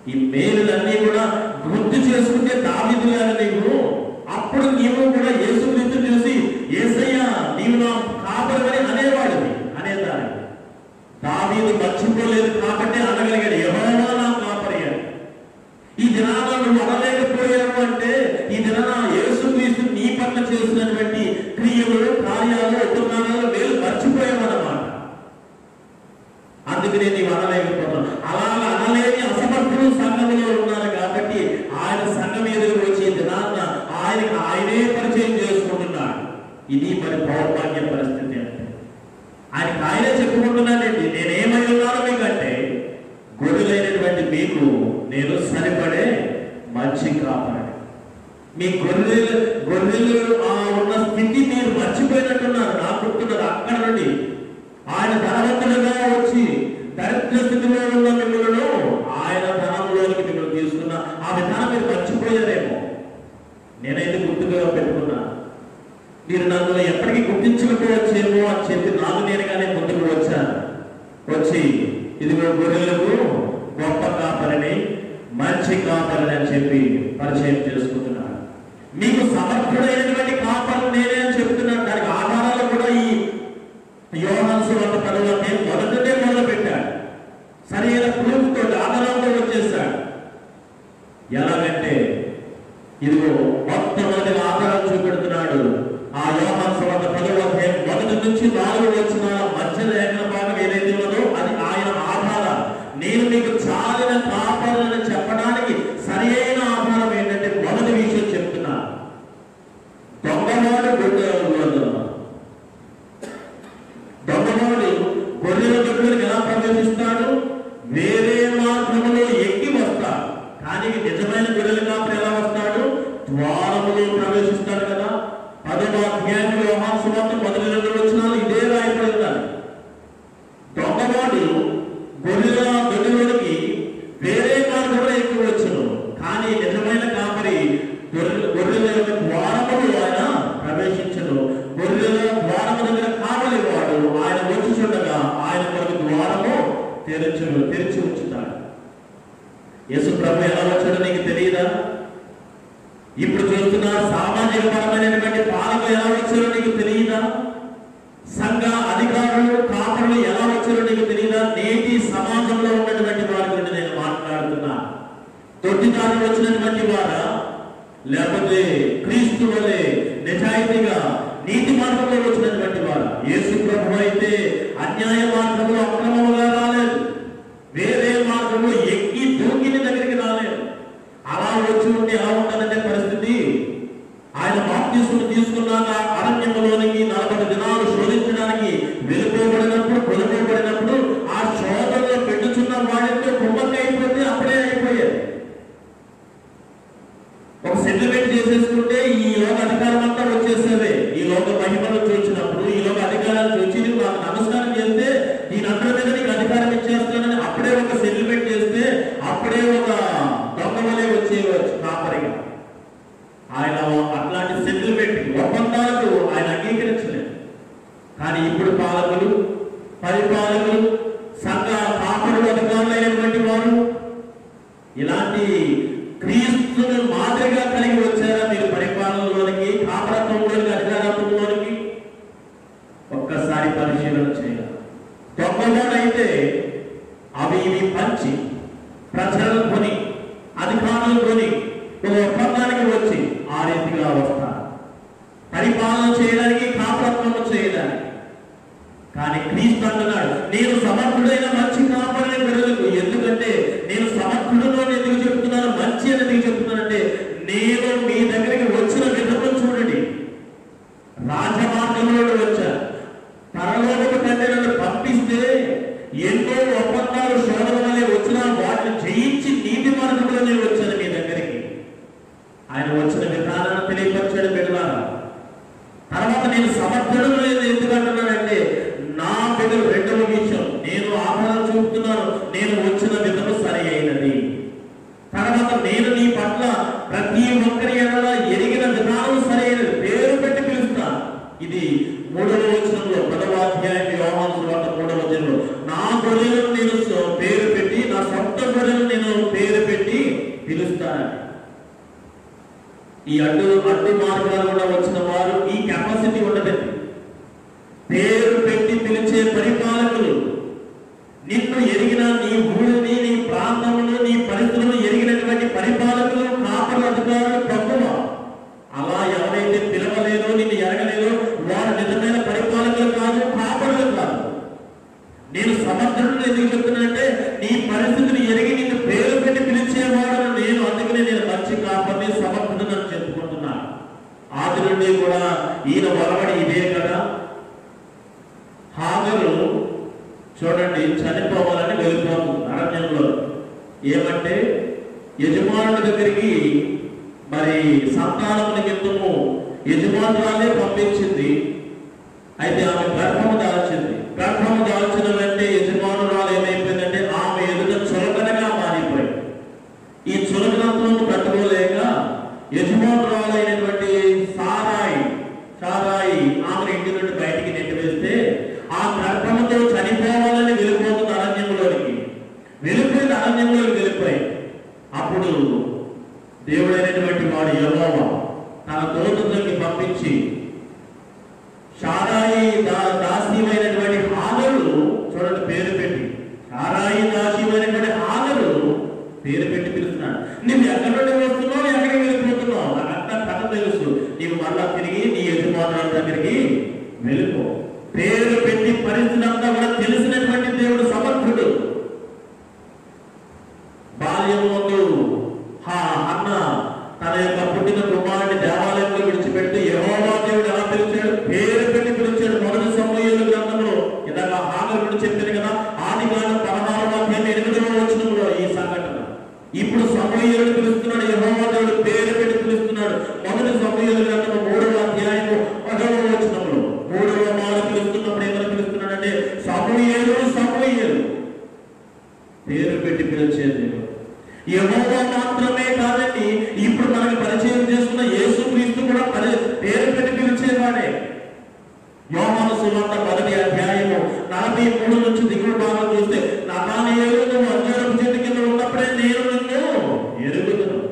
ఈ మేలులన్నీ కూడా గుర్తు చేసుకుంటే దావిదు గారు నీవు అప్పుడు నీవు కూడా యేసుక్రీస్తు చూసి ఏసయ్యా నీవు నా కాపరమని అనేవాడివి అనేదాన్ని దావీదు మర్చిపోలేదు కాబట్టి అనగలిగాడు యెహోవా నా కాపరయ్యాడు ఈ దినాన నువ్వు అనలేకపోయావు అంటే ఈ దినాన యేసుక్రీస్తు నీ పట్ల చేసినటువంటి క్రియలు కార్యాలు ఉపమానాలు మేలు మర్చిపోయావు అన్నమాట అందుకనే నీవు అనలేకపోతున్నావు అలాగా అనలేని అసమర్థులు సంఘంలో ఉన్నారు కాబట్టి ఆయన సంఘం ఎదురు వచ్చే దినాన్న ఆయనకి ఆయనే పరిచయం చేసుకుంటున్నాడు ఇది మరి దౌర్భాగ్య పరిస్థితి అంటే ఆయనకి ఆయనే చెప్పుకుంటున్నానండి నేనేమై ఉన్నాను మీకంటే గొర్రెలైనటువంటి మీకు నేను సరిపడే మంచి కాపాడు మీ గొర్రెలు గొర్రెలు ఆ ఉన్న స్థితి మీరు మర్చిపోయినట్టున్నారు నాకు గుర్తున్నారు అక్కడ నుండి ఆయన ధనవంతులుగా వచ్చి దరిద్ర స్థితిలో ఉన్న మిమ్మల్ని ఆయన ధనంలోనికి మిమ్మల్ని తీసుకున్న ఆ విధానం మీరు మర్చిపోయారేమో నేనైతే గుర్తుగా పెట్టుకున్నా మీరు నన్ను ఎప్పటికీ గుర్తించకపోవచ్చేమో అని చెప్పి నాకు నేనుగానే ముందుకు వచ్చాను వచ్చి ఇదిగో గొర్రెలకు గొప్ప కాపరిని మంచి కాపరిని అని చెప్పి పరిచయం చేసుకుంటున్నాను మీకు సమర్థుడైనటువంటి కాపరి నేనే అని చెప్తున్నాను దానికి ఆధారాలు కూడా ఈ యోహాను సువార్త పదవతే మొదటనే మొదలు పెట్టాడు సరైన ప్రూఫ్ తోటి ఆధారంతో వచ్చేసాడు ఎలాగంటే ఇదిగో మొట్టమొదటి ఆధారం చూపెడుతున్నాడు ఆ యోహాను సువార్త పదవ అధ్యాయం మొదటి నుంచి నాలుగు వచ్చిన మధ్య లేఖన భాగం ఏదైతే ఉన్నదో అది ఆయన ఆధారం నేను మీకు చాలిన కాపాలని చెప్పడానికి సరి అయిన ఆధారం ఏంటంటే మొదటి విషయం చెప్తున్నా దొంగవాడు గొడ్డ దొంగవాడు గొర్రెల దగ్గరికి ఎలా ప్రవేశిస్తాడు వేరే మార్గంలో ఎక్కి వస్తాడు కానీ నిజమైన గొర్రెల కాపరి ఎలా వస్తాడు ద్వారములో ప్రవేశిస్తాడు కదా పదవ అధ్యాయం వ్యవహార సువార్త మొదటి రెండు వచ్చినాలు ఇదే రాయబడి ఉండాలి దొంగవాడు గొర్రెల గొర్రెలోనికి వేరే మార్గంలో ఎక్కి వచ్చును కానీ నిజమైన కాపరి గొర్రెల గొర్రెల యొక్క ద్వారములు ఆయన ప్రవేశించను గొర్రెల ద్వారము దగ్గర కావలి వాడు ఆయన వచ్చి చూడగా ఆయన కొరకు ద్వారము తెరచును తెరిచి ఉంచుతాడు యేసు ప్రభు ఎలా వచ్చాడో నీకు తెలియదా ఇప్పుడు చూస్తున్న సామాజిక పరమైనటువంటి పాలకులు ఎలా వచ్చారో నీకు తెలియదా సంఘ అధికారులు కాపరులు ఎలా వచ్చారో నీకు తెలియదా నేటి సమాజంలో ఉన్నటువంటి వారి గురించి నేను మాట్లాడుతున్నా తొట్టిదారులు వచ్చినటువంటి వారా లేకపోతే క్రీస్తు వలె నిజాయితీగా నీతి మార్గంలో వచ్చినటువంటి వారు యేసు ప్రభు అయితే అన్యాయ మార్గంలో అక్రమముగా రాలేదు వేరే మార్గంలో ఎక్కి దూకిన దగ్గరికి రాలేదు అలా వచ్చి ఉంటే ఎలా ఉంటుందంటే పరిస్థితి ఆయన బాప్తిస్మును తీసుకున్నాక అరణ్యములోనికి నలభై దినాలు శోధించడానికి వెళ్ళిపోబడినప్పుడు కొనుకోబడినప్పుడు ఆ శోధనలో పెట్టుచున్న వాడితో కుమ్మక్క అయిపోతే అప్పుడే అయిపోయేది ఒక సెటిల్మెంట్ చేసేసుకుంటే ఈ లోక అధికారం అంతా వచ్చేసేదే ఈ లోక మహిమను చూసినప్పుడు ఈ లోక అధికారాన్ని చూసి నువ్వు నాకు నమస్కారం చేస్తే దీని అందరి మీద నీకు అధికారం ఇచ్చేస్తానని అప్పుడే ఒక సెటిల్మెంట్ చేస్తే అప్పుడే ఒక దొంగ వలె వచ్చేయవచ్చు కాపరిగా ఆయన అట్లాంటి సెటిల్మెంట్ ఒప్పందాలకు ఆయన అంగీకరించలేదు కానీ ఇప్పుడు పాలకులు పరిపాలకులు సంఘ కాపరులు అధికారులైనటువంటి వారు ఇలాంటి క్రీస్తును మాదిరిగా కలిగి వచ్చారా మీరు పరిపాలనలోనికి కాపరత్వంలోనికి అధికారత్వంలోనికి ఒక్కసారి పరిశీలన చేయాలి దొంగవాడైతే అవి ఇవి పంచి ప్రజలను కొని అధికారులు కొని ఒక ఒప్పందానికి వచ్చి ఆ రీతిగా వస్తారు పరిపాలన చేయడానికి కాపరత్వం చేయడానికి కానీ క్రీస్తు అంటున్నాడు నేను సమర్థుడైన మంచి కాపరిని గొర్రెలకు ఎందుకంటే నేను సమర్థుడును అని ఎందుకు చెప్తున్నాను మంచి అని ఎందుకు చెప్తున్నానంటే నేను మీ దగ్గరికి వచ్చిన విధము చూడండి రాజమార్గంలో వచ్చా పరలోకపు తండ్రి నన్ను పంపిస్తే ఎన్నో ఒప్పందాలు శోధన వల్లే వచ్చినా వాటిని జయించి నీతి మార్గంలో నేను వచ్చాను మీ దగ్గరికి ఆయన వచ్చిన విధానాన్ని తెలియపరిచాడు బిడ్డలారా తర్వాత నేను సమర్థుడు లేదు ఎందుకు అంటున్నానంటే నా బిడ్డలు రెండవ విషయం నేను ఆధారం చూపుతున్నాను నేను వచ్చిన విధము సరి అయినది తర్వాత నేను నీ పట్ల ప్రతి ఒక్కరి ఎడల ఎరిగిన విధానం సరైనది పేరు పెట్టి పిలుస్తాను ఇది మూడవ వచనంలో పదవ అధ్యాయం యోహాను సువార్త మూడవ వచనంలో నా గొర్రెలను నేను స- పేరు పెట్టి నా సొంత గొర్రెలను నేను పేరు పెట్టి ఈ అడ్డు అడ్డు మార్గాల గుండా వచ్చిన వారు ఈ కెపాసిటీ ఉండదండి పేరు పెట్టి పిలిచే పరిపాలకులు నిన్ను ఎరిగిన నీ ఊరిని నీ ప్రాంతములు నీ పరిస్థితులను ఎరిగినటువంటి పరిపాలకులు కాపల అధికారులు ప్రభువ అలా ఎవరైతే పిలవలేదో నిన్ను ఎరగలేదో వారు నిజమైన పరిపాలకులు కాదు కాపరులు కాదు నేను సమర్థుడు ఎందుకు చెప్తున్నానంటే నీ పరిస్థితిని ఎరిగి నిన్ను పేరు పెట్టి పిలిచేవాడు నేను అందుకనే నేను మంచి కాపర్ని సమర్థుడు అని చెప్పుకుంటున్నాను ఆది నుండి కూడా ఈయన వరవడి ఇదే కదా హాగరు చూడండి చనిపోవాలని వెళ్ళిపోతుంది అరణ్యంలో ఏమంటే యజమానుడి దగ్గరికి మరి సంతానం నిమిత్తము యజమానురాలే పంపించింది అయితే ఆమె గర్భము దాల్చింది గర్భము దాల్చిన వెంటనే యజమానురాలు ఏమైపోయిందంటే ఆమె ఎదుట చులకనగా మారిపోయింది ఈ చులకనత్వం తట్టుకోలేక యజమానురాలైనటువంటి సారాయి సారాయి ఆమె ఇంటి నుండి బయటికి నెట్టివేస్తే ఆ గర్భముతో చనిపోవాలని వెళ్ళిపోతుంది అరణ్యంలోనికి వెళ్ళిపోయిన అరణ్యంలోకి వెళ్ళిపోయి అప్పుడు దేవుడైనటువంటి వాడు యెహోవా తన దూతకి పంపించి షారాయి దా దాస్యమైనటువంటి హాగరు చూడండి పేరు పెట్టి షారాయి దాస్యమైనటువంటి హాగరు పేరు పెట్టి పిలుస్తున్నాడు నువ్వు ఎక్కడి నుండి వస్తున్నావు ఎక్కడికి వెళ్ళిపోతున్నావు నాకంతా కథ తెలుసు నీవు మళ్ళా తిరిగి నీ యజమానుల దగ్గరికి వెళ్ళిపో పేరు పెట్టి పరిస్థితి అంతా కూడా తెలిసినటువంటి దేవుడు సమర్థుడు బాల్యం ముందు హా అన్న తన యొక్క పుట్టిన కుమారుని దేవాలయంలో విడిచిపెట్టి యెహోవా దేవుడు ఎలా పిలిచాడు పేరు పెట్టి పిలిచాడు మొదటి సమూహలు గ్రంథంలో ఇలాగా హాగర్ గురించి చెప్పింది కదా ఆది కాలం పదహారు అధ్యాయం ఎనిమిదవ వచనంలో ఈ సంఘటన ఇప్పుడు సమూహలు పిలుస్తున్నాడు యెహోవా దేవుడు పేరు పెట్టి పిలుస్తున్నాడు మొదటి సమూహలు గ్రంథం మూడవ అధ్యాయము పదవ వచనంలో మూడవ మాట పిలుస్తున్నప్పుడు ఏమని పిలుస్తున్నాడంటే సమూహలు సమూహలు పేరు పెట్టి పిలిచేది యెహోవా మాత్రమే కాదండి ఇప్పుడు మనకి పరిచయం చేస్తున్న యేసు క్రీస్తు కూడా పరి పేరు పెట్టి పిలిచేవాడే యోహాను సువార్త మొదటి అధ్యాయము నలభై మూడు నుంచి దిగువ భాగం చూస్తే నతానియేలు నువ్వు అంజూరపు చెట్టు కింద ఉన్నప్పుడే నేను నిన్ను ఎరుగుదును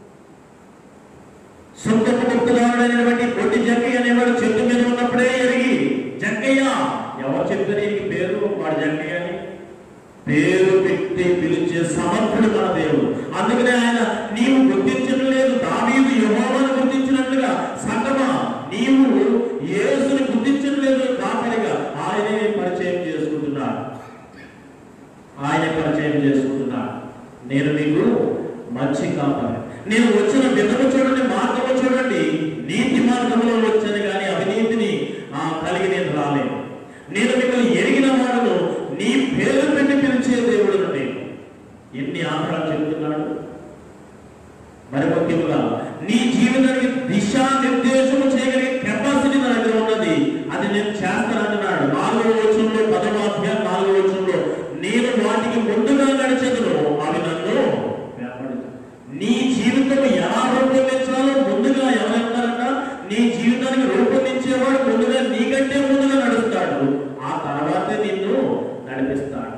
సుందపు గుప్తుదారుడైనటువంటి కొట్టి జక్కయ్య అనేవాడు చెట్టు మీద ఉన్నప్పుడే ఎరిగి జక్కయ్య ఎవరు చెప్పారు ఈయనకి పేరు వాడు జక్కయ్య అని పేరు పెట్టి పిలిచే సమర్థుడు మన దేవుడు అందుకనే ఆయన నీవు గుర్తించడం లేదు దావీదు యెహోవాను గుర్తించినట్లుగా సంగమా నీవు యేసుని గుర్తించడం లేదు కాపరిగా ఆయనే పరిచయం చేసుకుంటున్నాడు ఆయన పరిచయం చేసుకుంటున్నాడు నేను మీకు మంచి కాపరి నేను వచ్చిన విధము చూడండి మార్గము చూడండి నీతి మార్గంలో వచ్చాను కానీ అవినీతిని ఆ, కలిగి నేను రాలేను నేను మిమ్మల్ని ఎరిగిన వాడును నీ పేరు పెట్టి పిలిచే దేవుడు నేను ఎన్ని ఆధారాలు చెబుతున్నాడు మరి ముఖ్యంగా నీ జీవితానికి దిశా నిర్దేశం చేయగలిగే కెపాసిటీ నా దగ్గర ఉన్నది అది నేను చేస్తానంటున్నాడు నాలుగో వచనంలో పదవ అధ్యాయం నాలుగో వచనంలో నేను వాటికి ముందుగా నడిచేదను అవి నన్ను వెంబడించు. నీ జీవితం ఎలా రూపొందించాలో ముందుగా ఎవరెత్తారంట నీ జీవితానికి రూపొందించేవాడు ముందుగా నీకంటే ముందుగా నడుస్తాడు ఆ తర్వాతే నిన్ను నడిపిస్తాడు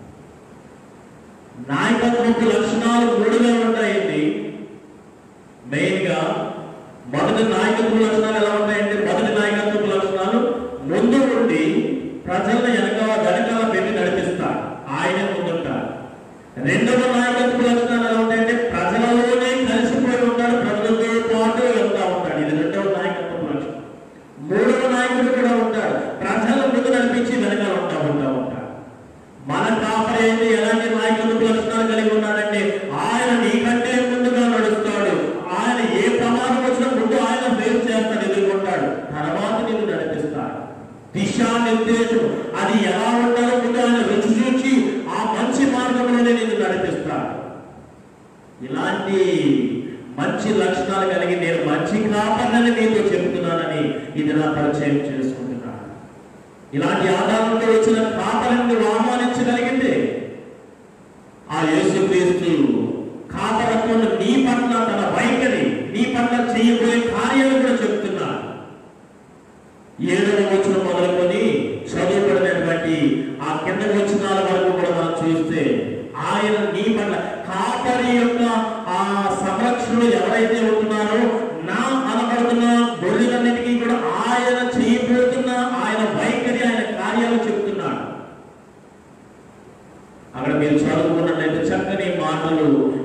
నాయకత్వపు లక్షణాలు మూడుగా ఉంటాయండి మెయిన్ గా మొదటి నాయకత్వ లక్షణాలు ఎలా ఉంటాయంటే మొదటి నాయకత్వపు లక్షణాలు ముందు ఉండి ప్రజలను వెనకాల వెనకాల పెట్టి నడిపిస్తాడు ఆయనే ముందుంటాడు రెండవ నాయకత్వ లక్షణాలు ఎలా ఉంటాయంటే ప్రజలలోనే కలిసిపోయి ఉంటాడు ప్రజలతో పాటు వెళ్తా ఉంటాడు ఇది రెండవ నాయకత్వ లక్షణం మూడవ నాయకుడు కూడా ఉంటాడు ప్రజల ముందు నడిపించి వెనకాల ఉంటా ఉంటా ఉంటాడు మన కాపరి అయితే ఎలాంటి నాయకత్వ లక్షణాలు కలిగి ఉన్నాడంటే ఆయన నీకంటే ముందుగా నడుస్తాడు ఆయన ఏ ప్రమాదం వచ్చినా ముందు ఆయన ఫేస్ చేస్తాడు ఎదుర్కొంటాడు తర్వాత నిన్ను నడిపిస్తాడు దిశా నిర్దేశం అది ఎలా ఉండాలో ముందు ఆయన రుచి చూచి ఆ మంచి మార్గంలోనే నిన్ను నడిపిస్తాడు ఇలాంటి మంచి లక్షణాలు కలిగి నేను మంచి కాపర్నని మీతో చెబుతున్నానని ఇది నా పరిచయం చేసుకుంటున్నాను ఇలాంటి ఆధారంతో వచ్చిన కాపరిని నువ్వు ఆహ్వానించగలిగితే ఆ యేసుక్రీస్తు కాపరత్వం నీ పట్ల తన వైఖరి నీ పట్ల చేయబోయే కార్యాలు కూడా చెప్తున్నాడు ఏడవ వచ్చిన మొదలుకొని చదువుబడినటువంటి ఆ కింద వచనాల వరకు కూడా మనం చూస్తే ఆయన నీ పట్ల కాపరి యొక్క ఆ సంరక్షణలు ఎవరైతే ఉంటున్నారో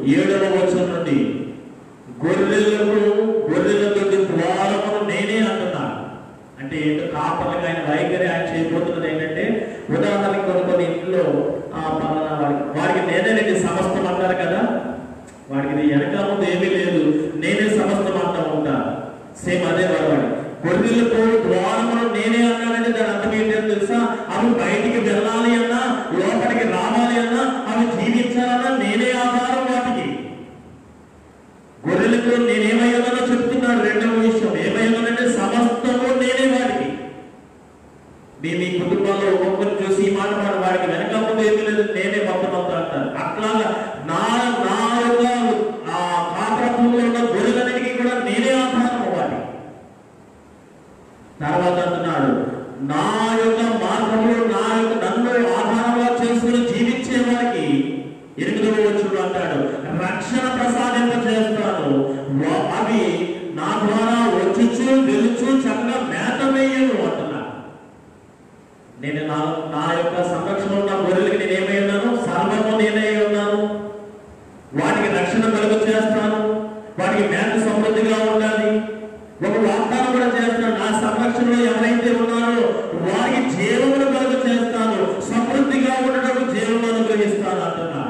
ఏడవ వచనం నుండి గొర్రెలకు గొర్రెలకు ద్వారమును నేనే అంటున్నాను అంటే ఏంటో కాపర్లకు ఆయన వైఖరి ఆయన చేయబోతున్నది ఏంటంటే ఉదాహరణకి కొన్ని కొన్ని ఇంట్లో ఆ పలానా వాడికి వాడికి నేనేనండి సమస్తం అంటారు కదా వాడికి ఇది వెనక ముందు ఏమీ లేదు నేనే సమస్తం అంటూ ఉంటాను సేమ్ అదే వాడు వాడి గొర్రెలకు ద్వారమును నేనే అన్నానంటే దాని అర్థం ఏంటో తెలుసా అవి బయటికి వెళ్ళాలి అన్నా లోపలికి రావాలి అన్నా అవి జీవించాలన్నా నేనే ఆధారం వాటికి గొర్రెలకు నేనేమయ్యానో చెప్తున్నాడు రెండవ విషయం ఏమయ్యానంటే సమస్తము నేనే వాడికి మీ మీ కుటుంబంలో ఒక్కొక్కరు చూసి ఈ మాట మాట వాడికి వెనక ముందు ఏమీ లేదు నేనే మొత్తం అంతా అంటారు అట్లాగా నా నా యొక్క ఆ కాపరత్వంలో ఉన్న గొర్రెలన్నిటికీ కూడా నేనే ఆధారం వాటి తర్వాత అంటున్నాడు నా యొక్క మార్గంలో నా యొక్క నన్ను ఆధారంగా చేసుకుని జీవించే వారికి ఎనిమిదవ వచ్చుడు అంటాడు రక్షణ ప్రసాదింప చేస్తాను వా- అవి నా ద్వారా వచ్చుచు వెలుచు చక్కగా మేత వేయను అంటున్నాడు నేను నా నా యొక్క సంరక్షణ ఉన్న గొర్రెలకి నేను ఏమై ఉన్నాను సర్వము నేనే ఉన్నాను వాటికి రక్షణ కలుగు చేస్తాను వాటికి మేత సమృద్ధిగా ఉండాలి ఒక వాగ్దానం కూడా చేస్తాను నా సంరక్షణలో ఎవరైతే ఉన్నారో వారికి జీవమును కలుగు చేస్తాను సమృద్ధిగా ఉండటం జీవమును అనుగ్రహిస్తాను అంటున్నాడు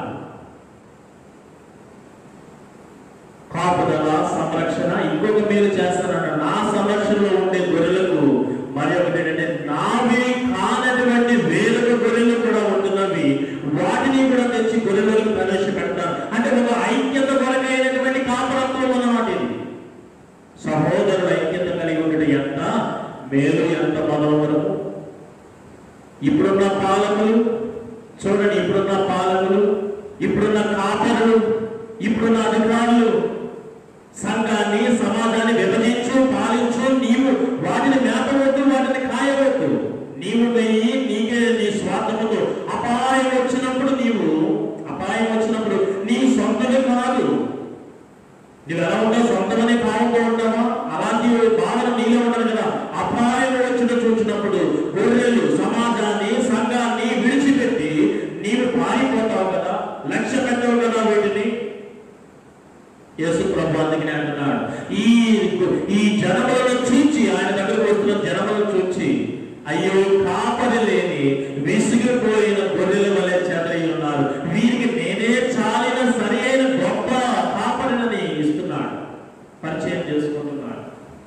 కాపుదల సంరక్షణ ఇంకొక మేలు చేస్తానంట నా సంరక్షణలో ఉండే గొర్రెలకు మరి ఒకటి ఏంటంటే నావి కానటువంటి వేలకు గొర్రెలు కూడా ఉంటున్నవి వాటిని కూడా తెచ్చి గొర్రెలకు ప్రవేశపెడతాను అంటే ఒక ఐక్యత కొరకైనటువంటి కాపరత్వం అన్నమాట ఇది సహోదరుల ఐక్యత కలిగి ఉండటం ఎంత మేలు ఎంత మనోహరము ఇప్పుడున్న పాలకులు చూడండి ఇప్పుడున్న పాలకులు ఇప్పుడున్న కాపరులు ఇప్పుడున్న అధికారులు సంఘాన్ని సమాజాన్ని విభజించు పాలించు నీవు వాటిని మేపవద్దు వాటిని కాయవద్దు నీవు వెయ్యి నీకే నీ స్వార్థముతో అపాయం వచ్చినప్పుడు నీవు అపాయం వచ్చినప్పుడు నీ సొంతమే కాదు నువ్వు ఎలా ఉంటావు సొంతమనే భావంతో ఉంటావా అలాంటి భావన నీలో ఉండదు కదా అపాయం వచ్చిన చూసినప్పుడు గొర్రెలు సమాజాన్ని సంఘాన్ని విడిచిపెట్టి నీవు పారిపోతావు కదా లక్ష్య పెట్టవు కదా వీటిని యేసు ప్రభు అందుకనే అంటున్నాడు ఈ ఈ జనములను చూచి ఆయన దగ్గరకు వస్తున్న జనములను చూచి అయ్యో కాపరి లేని విసిగిపోయిన గొర్రెల వలె చెదరై ఉన్నారు వీరికి నేనే చాలిన సరి అయిన గొప్ప కాపరిని ఇస్తున్నాడు పరిచయం చేసుకుంటున్నాడు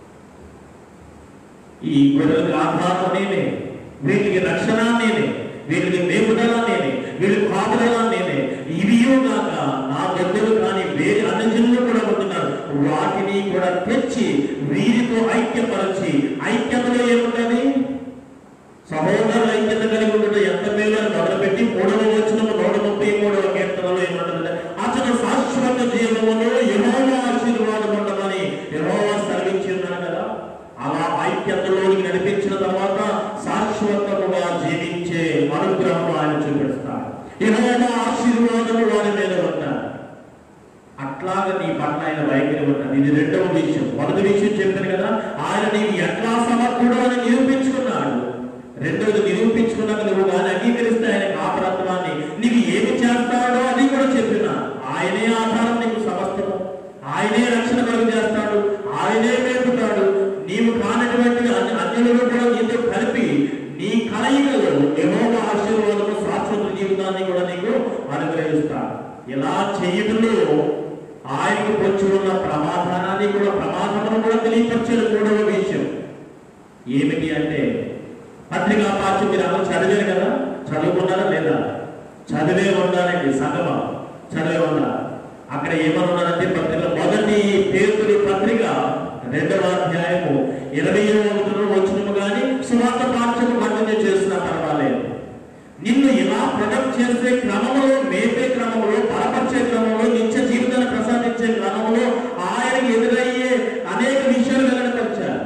ఈ గొర్రెలకు ఆధారం నేనే వీటికి రక్షణ నేనే వీటికి మేపుదల నేనే వీళ్ళకి కాపుదల నేనే ఇవియో కాక నా గొర్రెలు కానీ వేరే అన్ని జనులు కూడా ఉంటున్నారు వాటిని కూడా తెచ్చి వీరితో ఐక్యపరచి ఐక్యతలో ఏముంటది సహోదరుల ఐక్యత కలిగి ఉండటం ఎంత మేలు అని మొదలుపెట్టి మూడవ వచ్చిన నూట ముప్పై మూడవ కీర్తనలో ఏమంటుందంటే అతను శాశ్వత జీవమును యెహోవా ఆశీర్వాదం ఉండమని యెహోవా సెలవించి ఉన్నాడు కదా అలా ఐక్యతలోనికి నడిపించిన తర్వాత శాశ్వతముగా జీవించే అనుగ్రహం ఆయన చూపిస్తాడు యెహోవా ఆశీర్వాదము వారి మీద ఉంటాడు అట్లాగా నీ పట్ల ఆయన వైఖరి ఉన్నది ఇది రెండవ విషయం మొదటి విషయం చెప్పాను కదా ఆయన నీకు ఎట్లా సమర్థుడు అని నిరూపించుకున్నాడు రెండవది నిరూపించుకున్నాక నువ్వు కానీ అంగీకరిస్తే ఆయన కాపరత్వాన్ని నీకు ఏమి చేస్తాడో అది కూడా చెప్పిన ఆయనే ఆధారం నీకు సమస్తము ఆయనే రక్షణ కలుగు చేస్తాడు ఆయనే మేపుతాడు నీవు కానటువంటి అన్ని అన్యులను కూడా నీతో కలిపి నీ కలయికలో యెహోవా ఆశీర్వాదము శాశ్వత జీవితాన్ని కూడా నీకు అనుగ్రహిస్తాడు ఇలా చేయటంలో ఆయనకు పొంచి ఉన్న ప్రమాదాన్ని కూడా ప్రమాదమును కూడా తెలియపరిచిన మూడవ విషయం ఏమిటి అంటే పత్రికా పాఠ్యం మీరు అందరూ చదివారు కదా చదువుకున్నారా లేదా చదివే ఉండాలండి సగమా చదివే ఉండాలి అక్కడ ఏమని ఉన్నారంటే పత్రిక మొదటి పేతురు పత్రిక రెండవ అధ్యాయము ఇరవై ఒకటిలో వచ్చినము కానీ సువార్త పాఠ్యము కంటిన్యూ చేసినా పర్వాలేదు నిన్ను ఇలా ప్రొడక్ట్ చేసే క్రమంలో మేపే క్రమంలో బలపరిచే క్రమంలో నిత్య జీవితాన్ని ప్రసాదించే క్రమంలో ఆయనకి ఎదురయ్యే అనేక విషయాలు వెల్లడిపరిచారు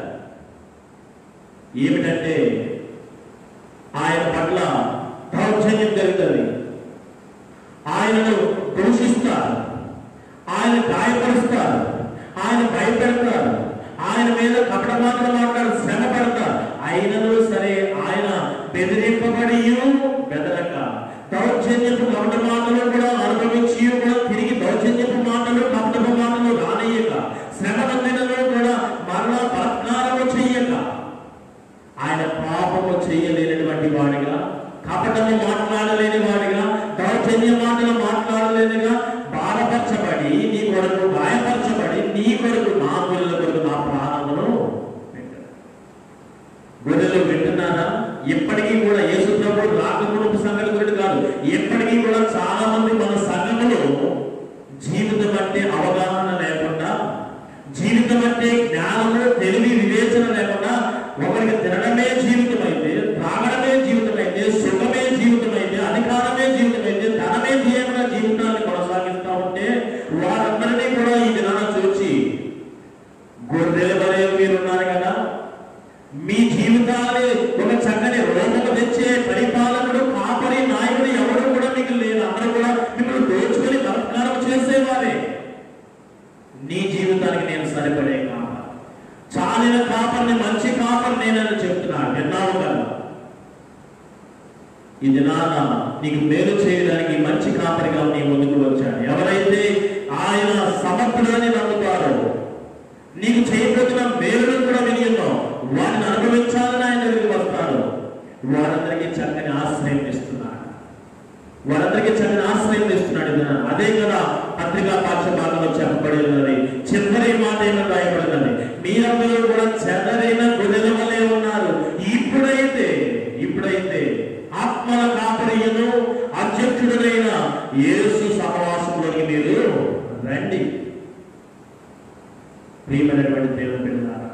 ఏమిటంటే ఆయన పట్ల దౌర్జన్యం జరుగుతుంది ఆయనను దూషిస్తారు ఆయన గాయపరుస్తారు ఆయన భయపెడతారు ఆయన మీద కపట మాటలు మాట్లాడు శ్రమ పడతారు అయినను సరే ఆయన బెదిరింపబడి బెదరక దౌర్జన్యపు కపట మాటలు కూడా అనుభవించి కూడా తిరిగి దౌర్జన్యపు అవమానపరచబడి నీ కొరకు గాయపరచబడి నీ కొరకు నా గొర్రెల కొరకు నా ప్రాణమును పెట్టాడు గొర్రెలు వింటున్నారా ఇప్పటికీ కూడా యేసు ప్రభు రాకమునుపు సంగతి గురించి కాదు ఇప్పటికీ కూడా చాలా మంది మన సంఘములో జీవితం అంటే అవగాహన లేకుండా జీవితం అంటే జ్ఞానము తెలివి వివేచన లేకుండా ఒకరికి తినడమే జీవితం అయితే త్రాగడమే జీవితం అయితే సుఖమే జీవితం అయితే అధికారమే జీవితం అయితే ధనమే ధ్యేయంగా జీవితాన్ని కొనసాగిస్తా ఉంటే వారందరినీ కూడా ఈ దినాన చూచి గొర్రెల వలె మీరున్నారు కదా మీ జీవితాన్ని ఒక చక్కని రూపము తెచ్చే పరిపాలకుడు కాపరి నాయకుడు ఎవరు కూడా మీకు లేరు అందరూ కూడా మిమ్మల్ని దోచుకొని బలత్కారం చేసేవారే నీ జీవితానికి నేను సరిపడే కాపర్ చాలిన కాపర్ని మంచి కాపర్ నేనని చెప్తున్నాను విన్నావు కదా ఈ దినాన నీకు మేలు చేయడానికి మంచి కాపరిగా నీ ముందుకు వచ్చాడు ఎవరైతే ఆయన సమర్థుడని నమ్ముతారో నీకు చేయబోతున్న మేలును కూడా వినియున్నో వాటిని అనుభవించాలని ఆయన దగ్గరికి వస్తాడు వారందరికీ చక్కని ఆశ్రయం ఇస్తున్నాడు వారందరికీ చక్కని ఆశ్రయం ఇస్తున్నాడు ఈ దినాన. అదే కదా పత్రికా పాఠ్య భాగంలో చెప్పబడి ఉన్నది చివరి మాట ఏమని రాయబడిందండి మీరందరూ కూడా చెదరైన గొర్రెల వలె ఉన్నారు ఇప్పుడైతే ఇప్పుడైతే ఆత్మల కాపరియను అధ్యక్షుడైన యేసు సహవాసంలోకి మీరు రండి ప్రియమైనటువంటి దేవుని బిడ్డలారా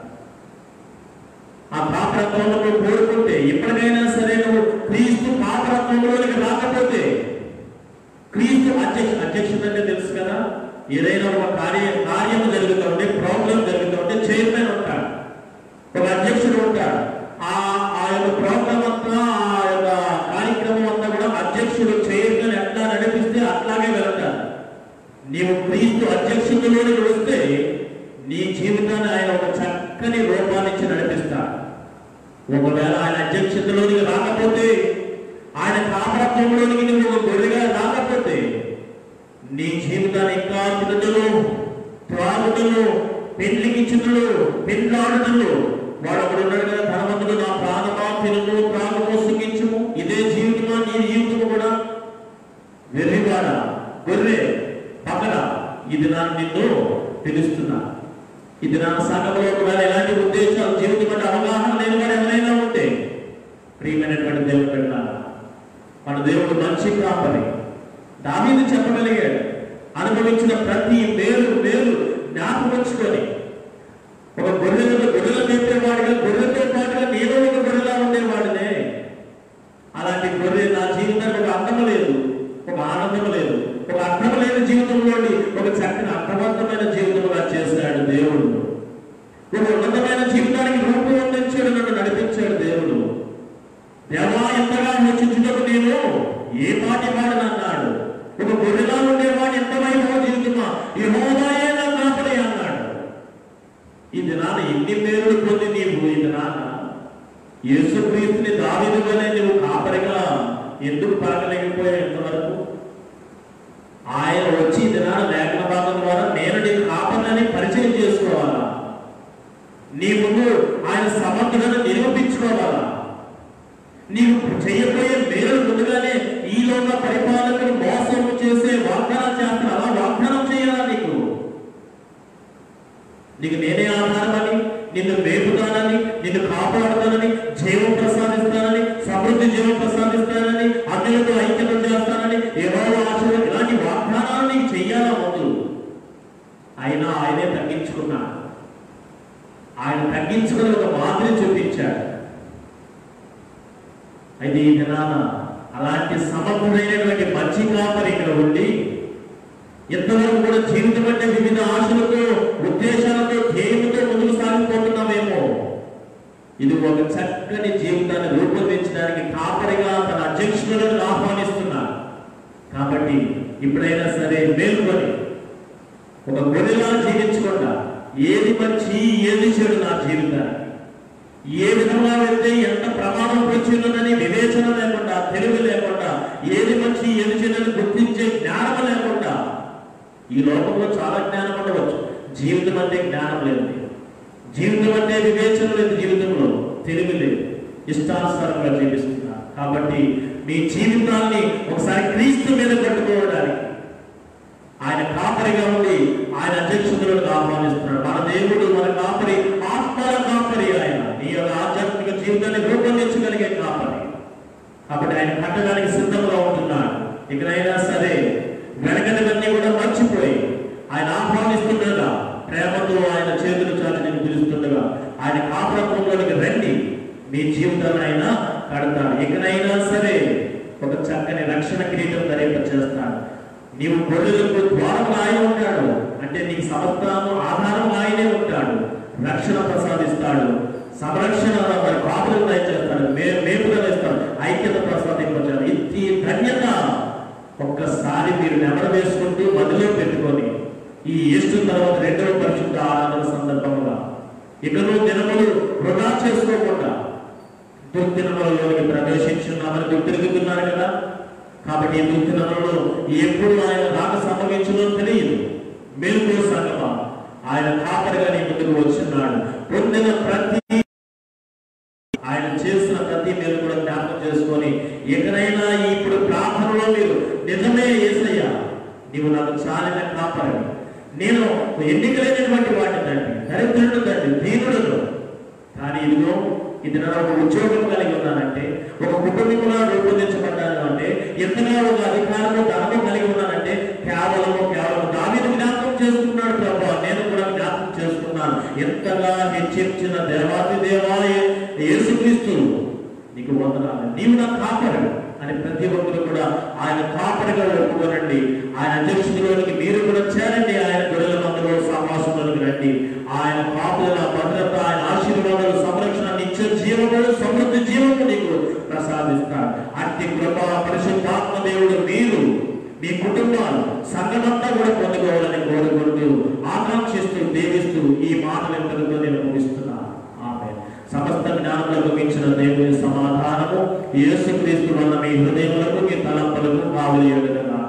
ఆ పాపరత్వంలో నువ్వు కోరుకుంటే ఎప్పటికైనా సరే నువ్వు క్రీస్తు పాపరత్వంలోనికి రాకపోతే క్రీస్తు అధ్యక్ష అధ్యక్షుడు అంటే తెలుసు కదా ఏదైనా ఒక కార్య కార్యము జరుగుతూ ఉంటే ప్రోగ్రామ్ జరుగుతూ ఉంటే చైర్మన్ ఉంటాడు ఒక అధ్యక్షుడు ఉంటాడు ఆ ఆ యొక్క ప్రోగ్రామ్ అంతా ఆ యొక్క కార్యక్రమం అంతా కూడా అధ్యక్షుడు చైర్మన్ ఎట్లా నడిపిస్తే అట్లాగే వెళ్తాడు నీవు క్రీస్తు అధ్యక్షుడిలోనికి వస్తే నీ జీవితాన్ని ఆయన ఒక చక్కని రూపాన్ని ఇచ్చి నడిపిస్తాడు ఒకవేళ ఆయన అధ్యక్షతలోనికి రాకపోతే ఆయన కాపరత్వంలోనికి నువ్వు ఒక గొర్రెగా రాకపోతే నీ జీవితాన్ని ఇంకా తిరుగుదలు త్రాగుదలు పెళ్లికి చితులు పెళ్ళాడుదలు వాడు ఒకడు ఉన్నాడు కదా ధనవంతుడు నా ప్రాణమా తిరుగు త్రాగము సుఖించుము ఇదే జీవితమా నీ జీవితము కూడా వెర్రివాడ గొర్రె పక్కన ఇది నా నిన్ను పిలుస్తున్నా ఇది నా సంఘంలో ఒకవేళ ఎలాంటి ఉద్దేశాలు జీవితం అంటే అవగాహన లేని వాడు ఎవరైనా ఉంటే ప్రియమైనటువంటి దేవుడు పెట్టాలి మన దేవుడు మంచి కాపరి దావీదు చెప్పగలిగాడు అనుభవించిన ప్రతి మేలు మేలు జ్ఞాపకొచ్చుకొని ఒక గొర్రెలను గొర్రెలు మేపేవాడిగా గొర్రెలతో పాటుగా నేను ఒక గొర్రెలా ఉండేవాడినే అలాంటి గొర్రె నా జీవితానికి ఒక అందం లేదు ఒక ఆనందం లేదు ఒక అర్థం లేని జీవితంలోని ఒక చక్కని అర్థవంతమైన జీవితంగా చేశాడు దేవుడు ఒక ఉన్నతమైన జీవితానికి రూపం అందించాడు నన్ను నడిపించాడు దేవుడు దేవా ఎంతగా హెచ్చించుటకు నేను ఏ పాటి వాడనన్నాడు ఒక గొర్రెలా ఉండేవాడు ఎంత వైభవ జీవితమా యెహోవాయే నా కాపరి అన్నాడు ఈ దినాన ఎన్ని మేలు పొంది నీవు ఈ దినాన యేసుక్రీస్తుని దావీదు వలె నువ్వు కాపరిగా ఎందుకు పరగలేకపోయావు ఎంతవరకు ఆయన వచ్చి ఈ దినాన లేఖన భాగం ద్వారా నేను నీకు కాపరిని పరిచయం చేసుకోవాలా నీ ముందు ఆయన సమర్థులను నిరూపించుకోవాలా నీవు చేయబోయే మేలు ముందుగానే ఈ లోక పరిపాలకులు మోసం చేసే వాగ్దానం చేస్తారు అలా వాగ్దానం చేయాలా నీకు నీకు నేనే ఆధారమని నిన్ను మేపుతానని నిన్ను కాపాడుతానని జీవం ప్రసాదిస్తానని సమృద్ధి జీవం ప్రసాదిస్తానని అన్యులతో ఐక్యత చేస్తానని ఏవో ఆశలు ఇలాంటి వాగ్దానాలు నీకు చెయ్యాలా ముందు అయినా ఆయనే తగ్గించుకున్నాడు ఆయన తగ్గించుకుని ఒక మాదిరి చూపించాడు అయితే ఈ దినాన అలాంటి సమర్థుడైనటువంటి మంచి కాపరి ఇక్కడ ఉండి ఎంతవరకు కూడా జీవితం అంటే వివిధ ఆశలతో ఉద్దేశాలతో ధ్యేయంతో ముందుకు సాగిపోతున్నామేమో ఇది ఒక చక్కని జీవితాన్ని రూపొందించడానికి కాపరిగా తన అధ్యక్షులను ఆహ్వానిస్తున్నారు కాబట్టి ఇప్పుడైనా సరే మేల్కొని ఒక గొర్రెలా జీవించకుండా ఏది మంచి ఏది చెడు నా జీవితానికి ఏ విధంగా వెళ్తే ఎంత ప్రమాదం వచ్చిందని వివేచన లేకుండా తెలివి లేకుండా ఏది మంచి ఏది చెడుని గుర్తించే జ్ఞానం లేకుండా ఈ లోకంలో చాలా జ్ఞానం ఉండవచ్చు జీవితం అంటే జ్ఞానం లేదు జీవితం అంటే వివేచన లేదు జీవితంలో తెలివి లేదు ఇష్టానుసారంగా జీవిస్తున్నారు కాబట్టి మీ జీవితాన్ని ఒకసారి క్రీస్తు మీద కట్టుకోవడానికి ఆయన కాపరి కాపరిగా ఉండి ఆయన అధ్యక్షులకు ఆహ్వానిస్తున్నాడు మన దేవుడు మన కాపరి ఆత్మల కాపరి ఆయన నీ యొక్క ఆధ్యాత్మిక జీవితాన్ని రూపొందించగలిగే కాపరి కాబట్టి ఆయన కట్టడానికి సిద్ధంగా ఉంటున్నాడు ఇకనైనా సరే వెనకటివన్నీ కూడా మర్చిపోయి ఆయన ఆహ్వానిస్తుండగా ప్రేమతో ఆయన చేతులు చాచి నేను పిలుస్తుండగా ఆయన కాపురత్వంలోనికి రండి మీ జీవితాన్ని ఆయన కడతాడు ఇకనైనా సరే ఒక చక్కని రక్షణ కిరీటం ధరింప చేస్తాడు నీవు గొర్రెలకు ద్వారం ఆయన ఉంటాడు అంటే నీకు సమస్తాను ఆధారం ఆయనే ఉంటాడు రక్షణ ప్రసాదిస్తాడు సంరక్షణ మరి కాపులను దయచేస్తాడు మే మేపుదల ఇస్తాడు ఐక్యత ప్రసాదించాడు ఇది ధన్యత ఒక్కసారి మీరు నెమరు వేసుకుంటూ మదిలో పెట్టుకొని ఈ ఈస్టు తర్వాత రెండవ పరిశుద్ధ ఆరాధన సందర్భంగా ఇకను దినములు వృధా చేసుకోకుండా దుర్దినములలోకి ప్రవేశించున్నామని గుర్తిరుగుతున్నారు కదా కాబట్టి ఈ దుర్దినములలో ఎప్పుడు ఆయన రాక సంభవించునో తెలియదు మేలుకో సంగమా ఆయన కాపరిగా నీ ముందుకు వచ్చిన్నాడు పొందిన ప్రతి ఆయన చేసిన ప్రతి మీరు కూడా జ్ఞాపకం చేసుకొని ఎక్కడైనా ఇప్పుడు ప్రార్థనలో మీరు నిజమే ఏసయ్యా నీవు నాకు చాలిన కాపరి నేను ఎన్నికలైనటువంటి వాటిని తండ్రి దరిద్రుడు తండ్రి దీనుడు కానీ ఇదిగో ఇది నా ఒక ఉద్యోగం కలిగి ఉన్నానంటే ఒక కుటుంబంలో రూపొందించబడ్డాను అంటే ఎంతగా ఒక అధికారము ధనము కలిగి ఉన్నానంటే కేవలము కేవలం దావిని జ్ఞాపకం చేసుకున్నాడు ప్రభా నేను కూడా జ్ఞాపకం చేసుకున్నాను ఎంతగా హెచ్చించిన దేవాది దేవా యేసుక్రీస్తు నీకు వందనాలు నీవు నా కాపరు అని ప్రతి ఒక్కరు కూడా ఆయన కాపరిగా ఒప్పుకోనండి ఆయన అధ్యక్షుడిలోనికి మీరు కూడా చేరండి ఆయన గొర్రెల మందులో సమాసంలోనికి రండి ఆయన కాపుల భద్రత ఆయన ఆశీర్వాదాలు సంరక్షణ నిత్య జీవము సమృద్ధి జీవము నీకు ప్రసాదిస్తాడు అట్టి కృప పరిశుద్ధాత్మ దేవుడు మీరు మీ కుటుంబాలు సంఘమంతా కూడా పొందుకోవాలని కోరుకుంటూ ఆకాంక్షిస్తూ దేవిస్తూ ఈ మాటలు ఎంతటితో నేను ముగిస్తున్నాను ఆమె సమస్త జ్ఞానములకు మించిన దేవుని సమాధానము యేసుక్రీస్తు వల్ల మీ హృదయములకు మీ తలంపులకు కావలి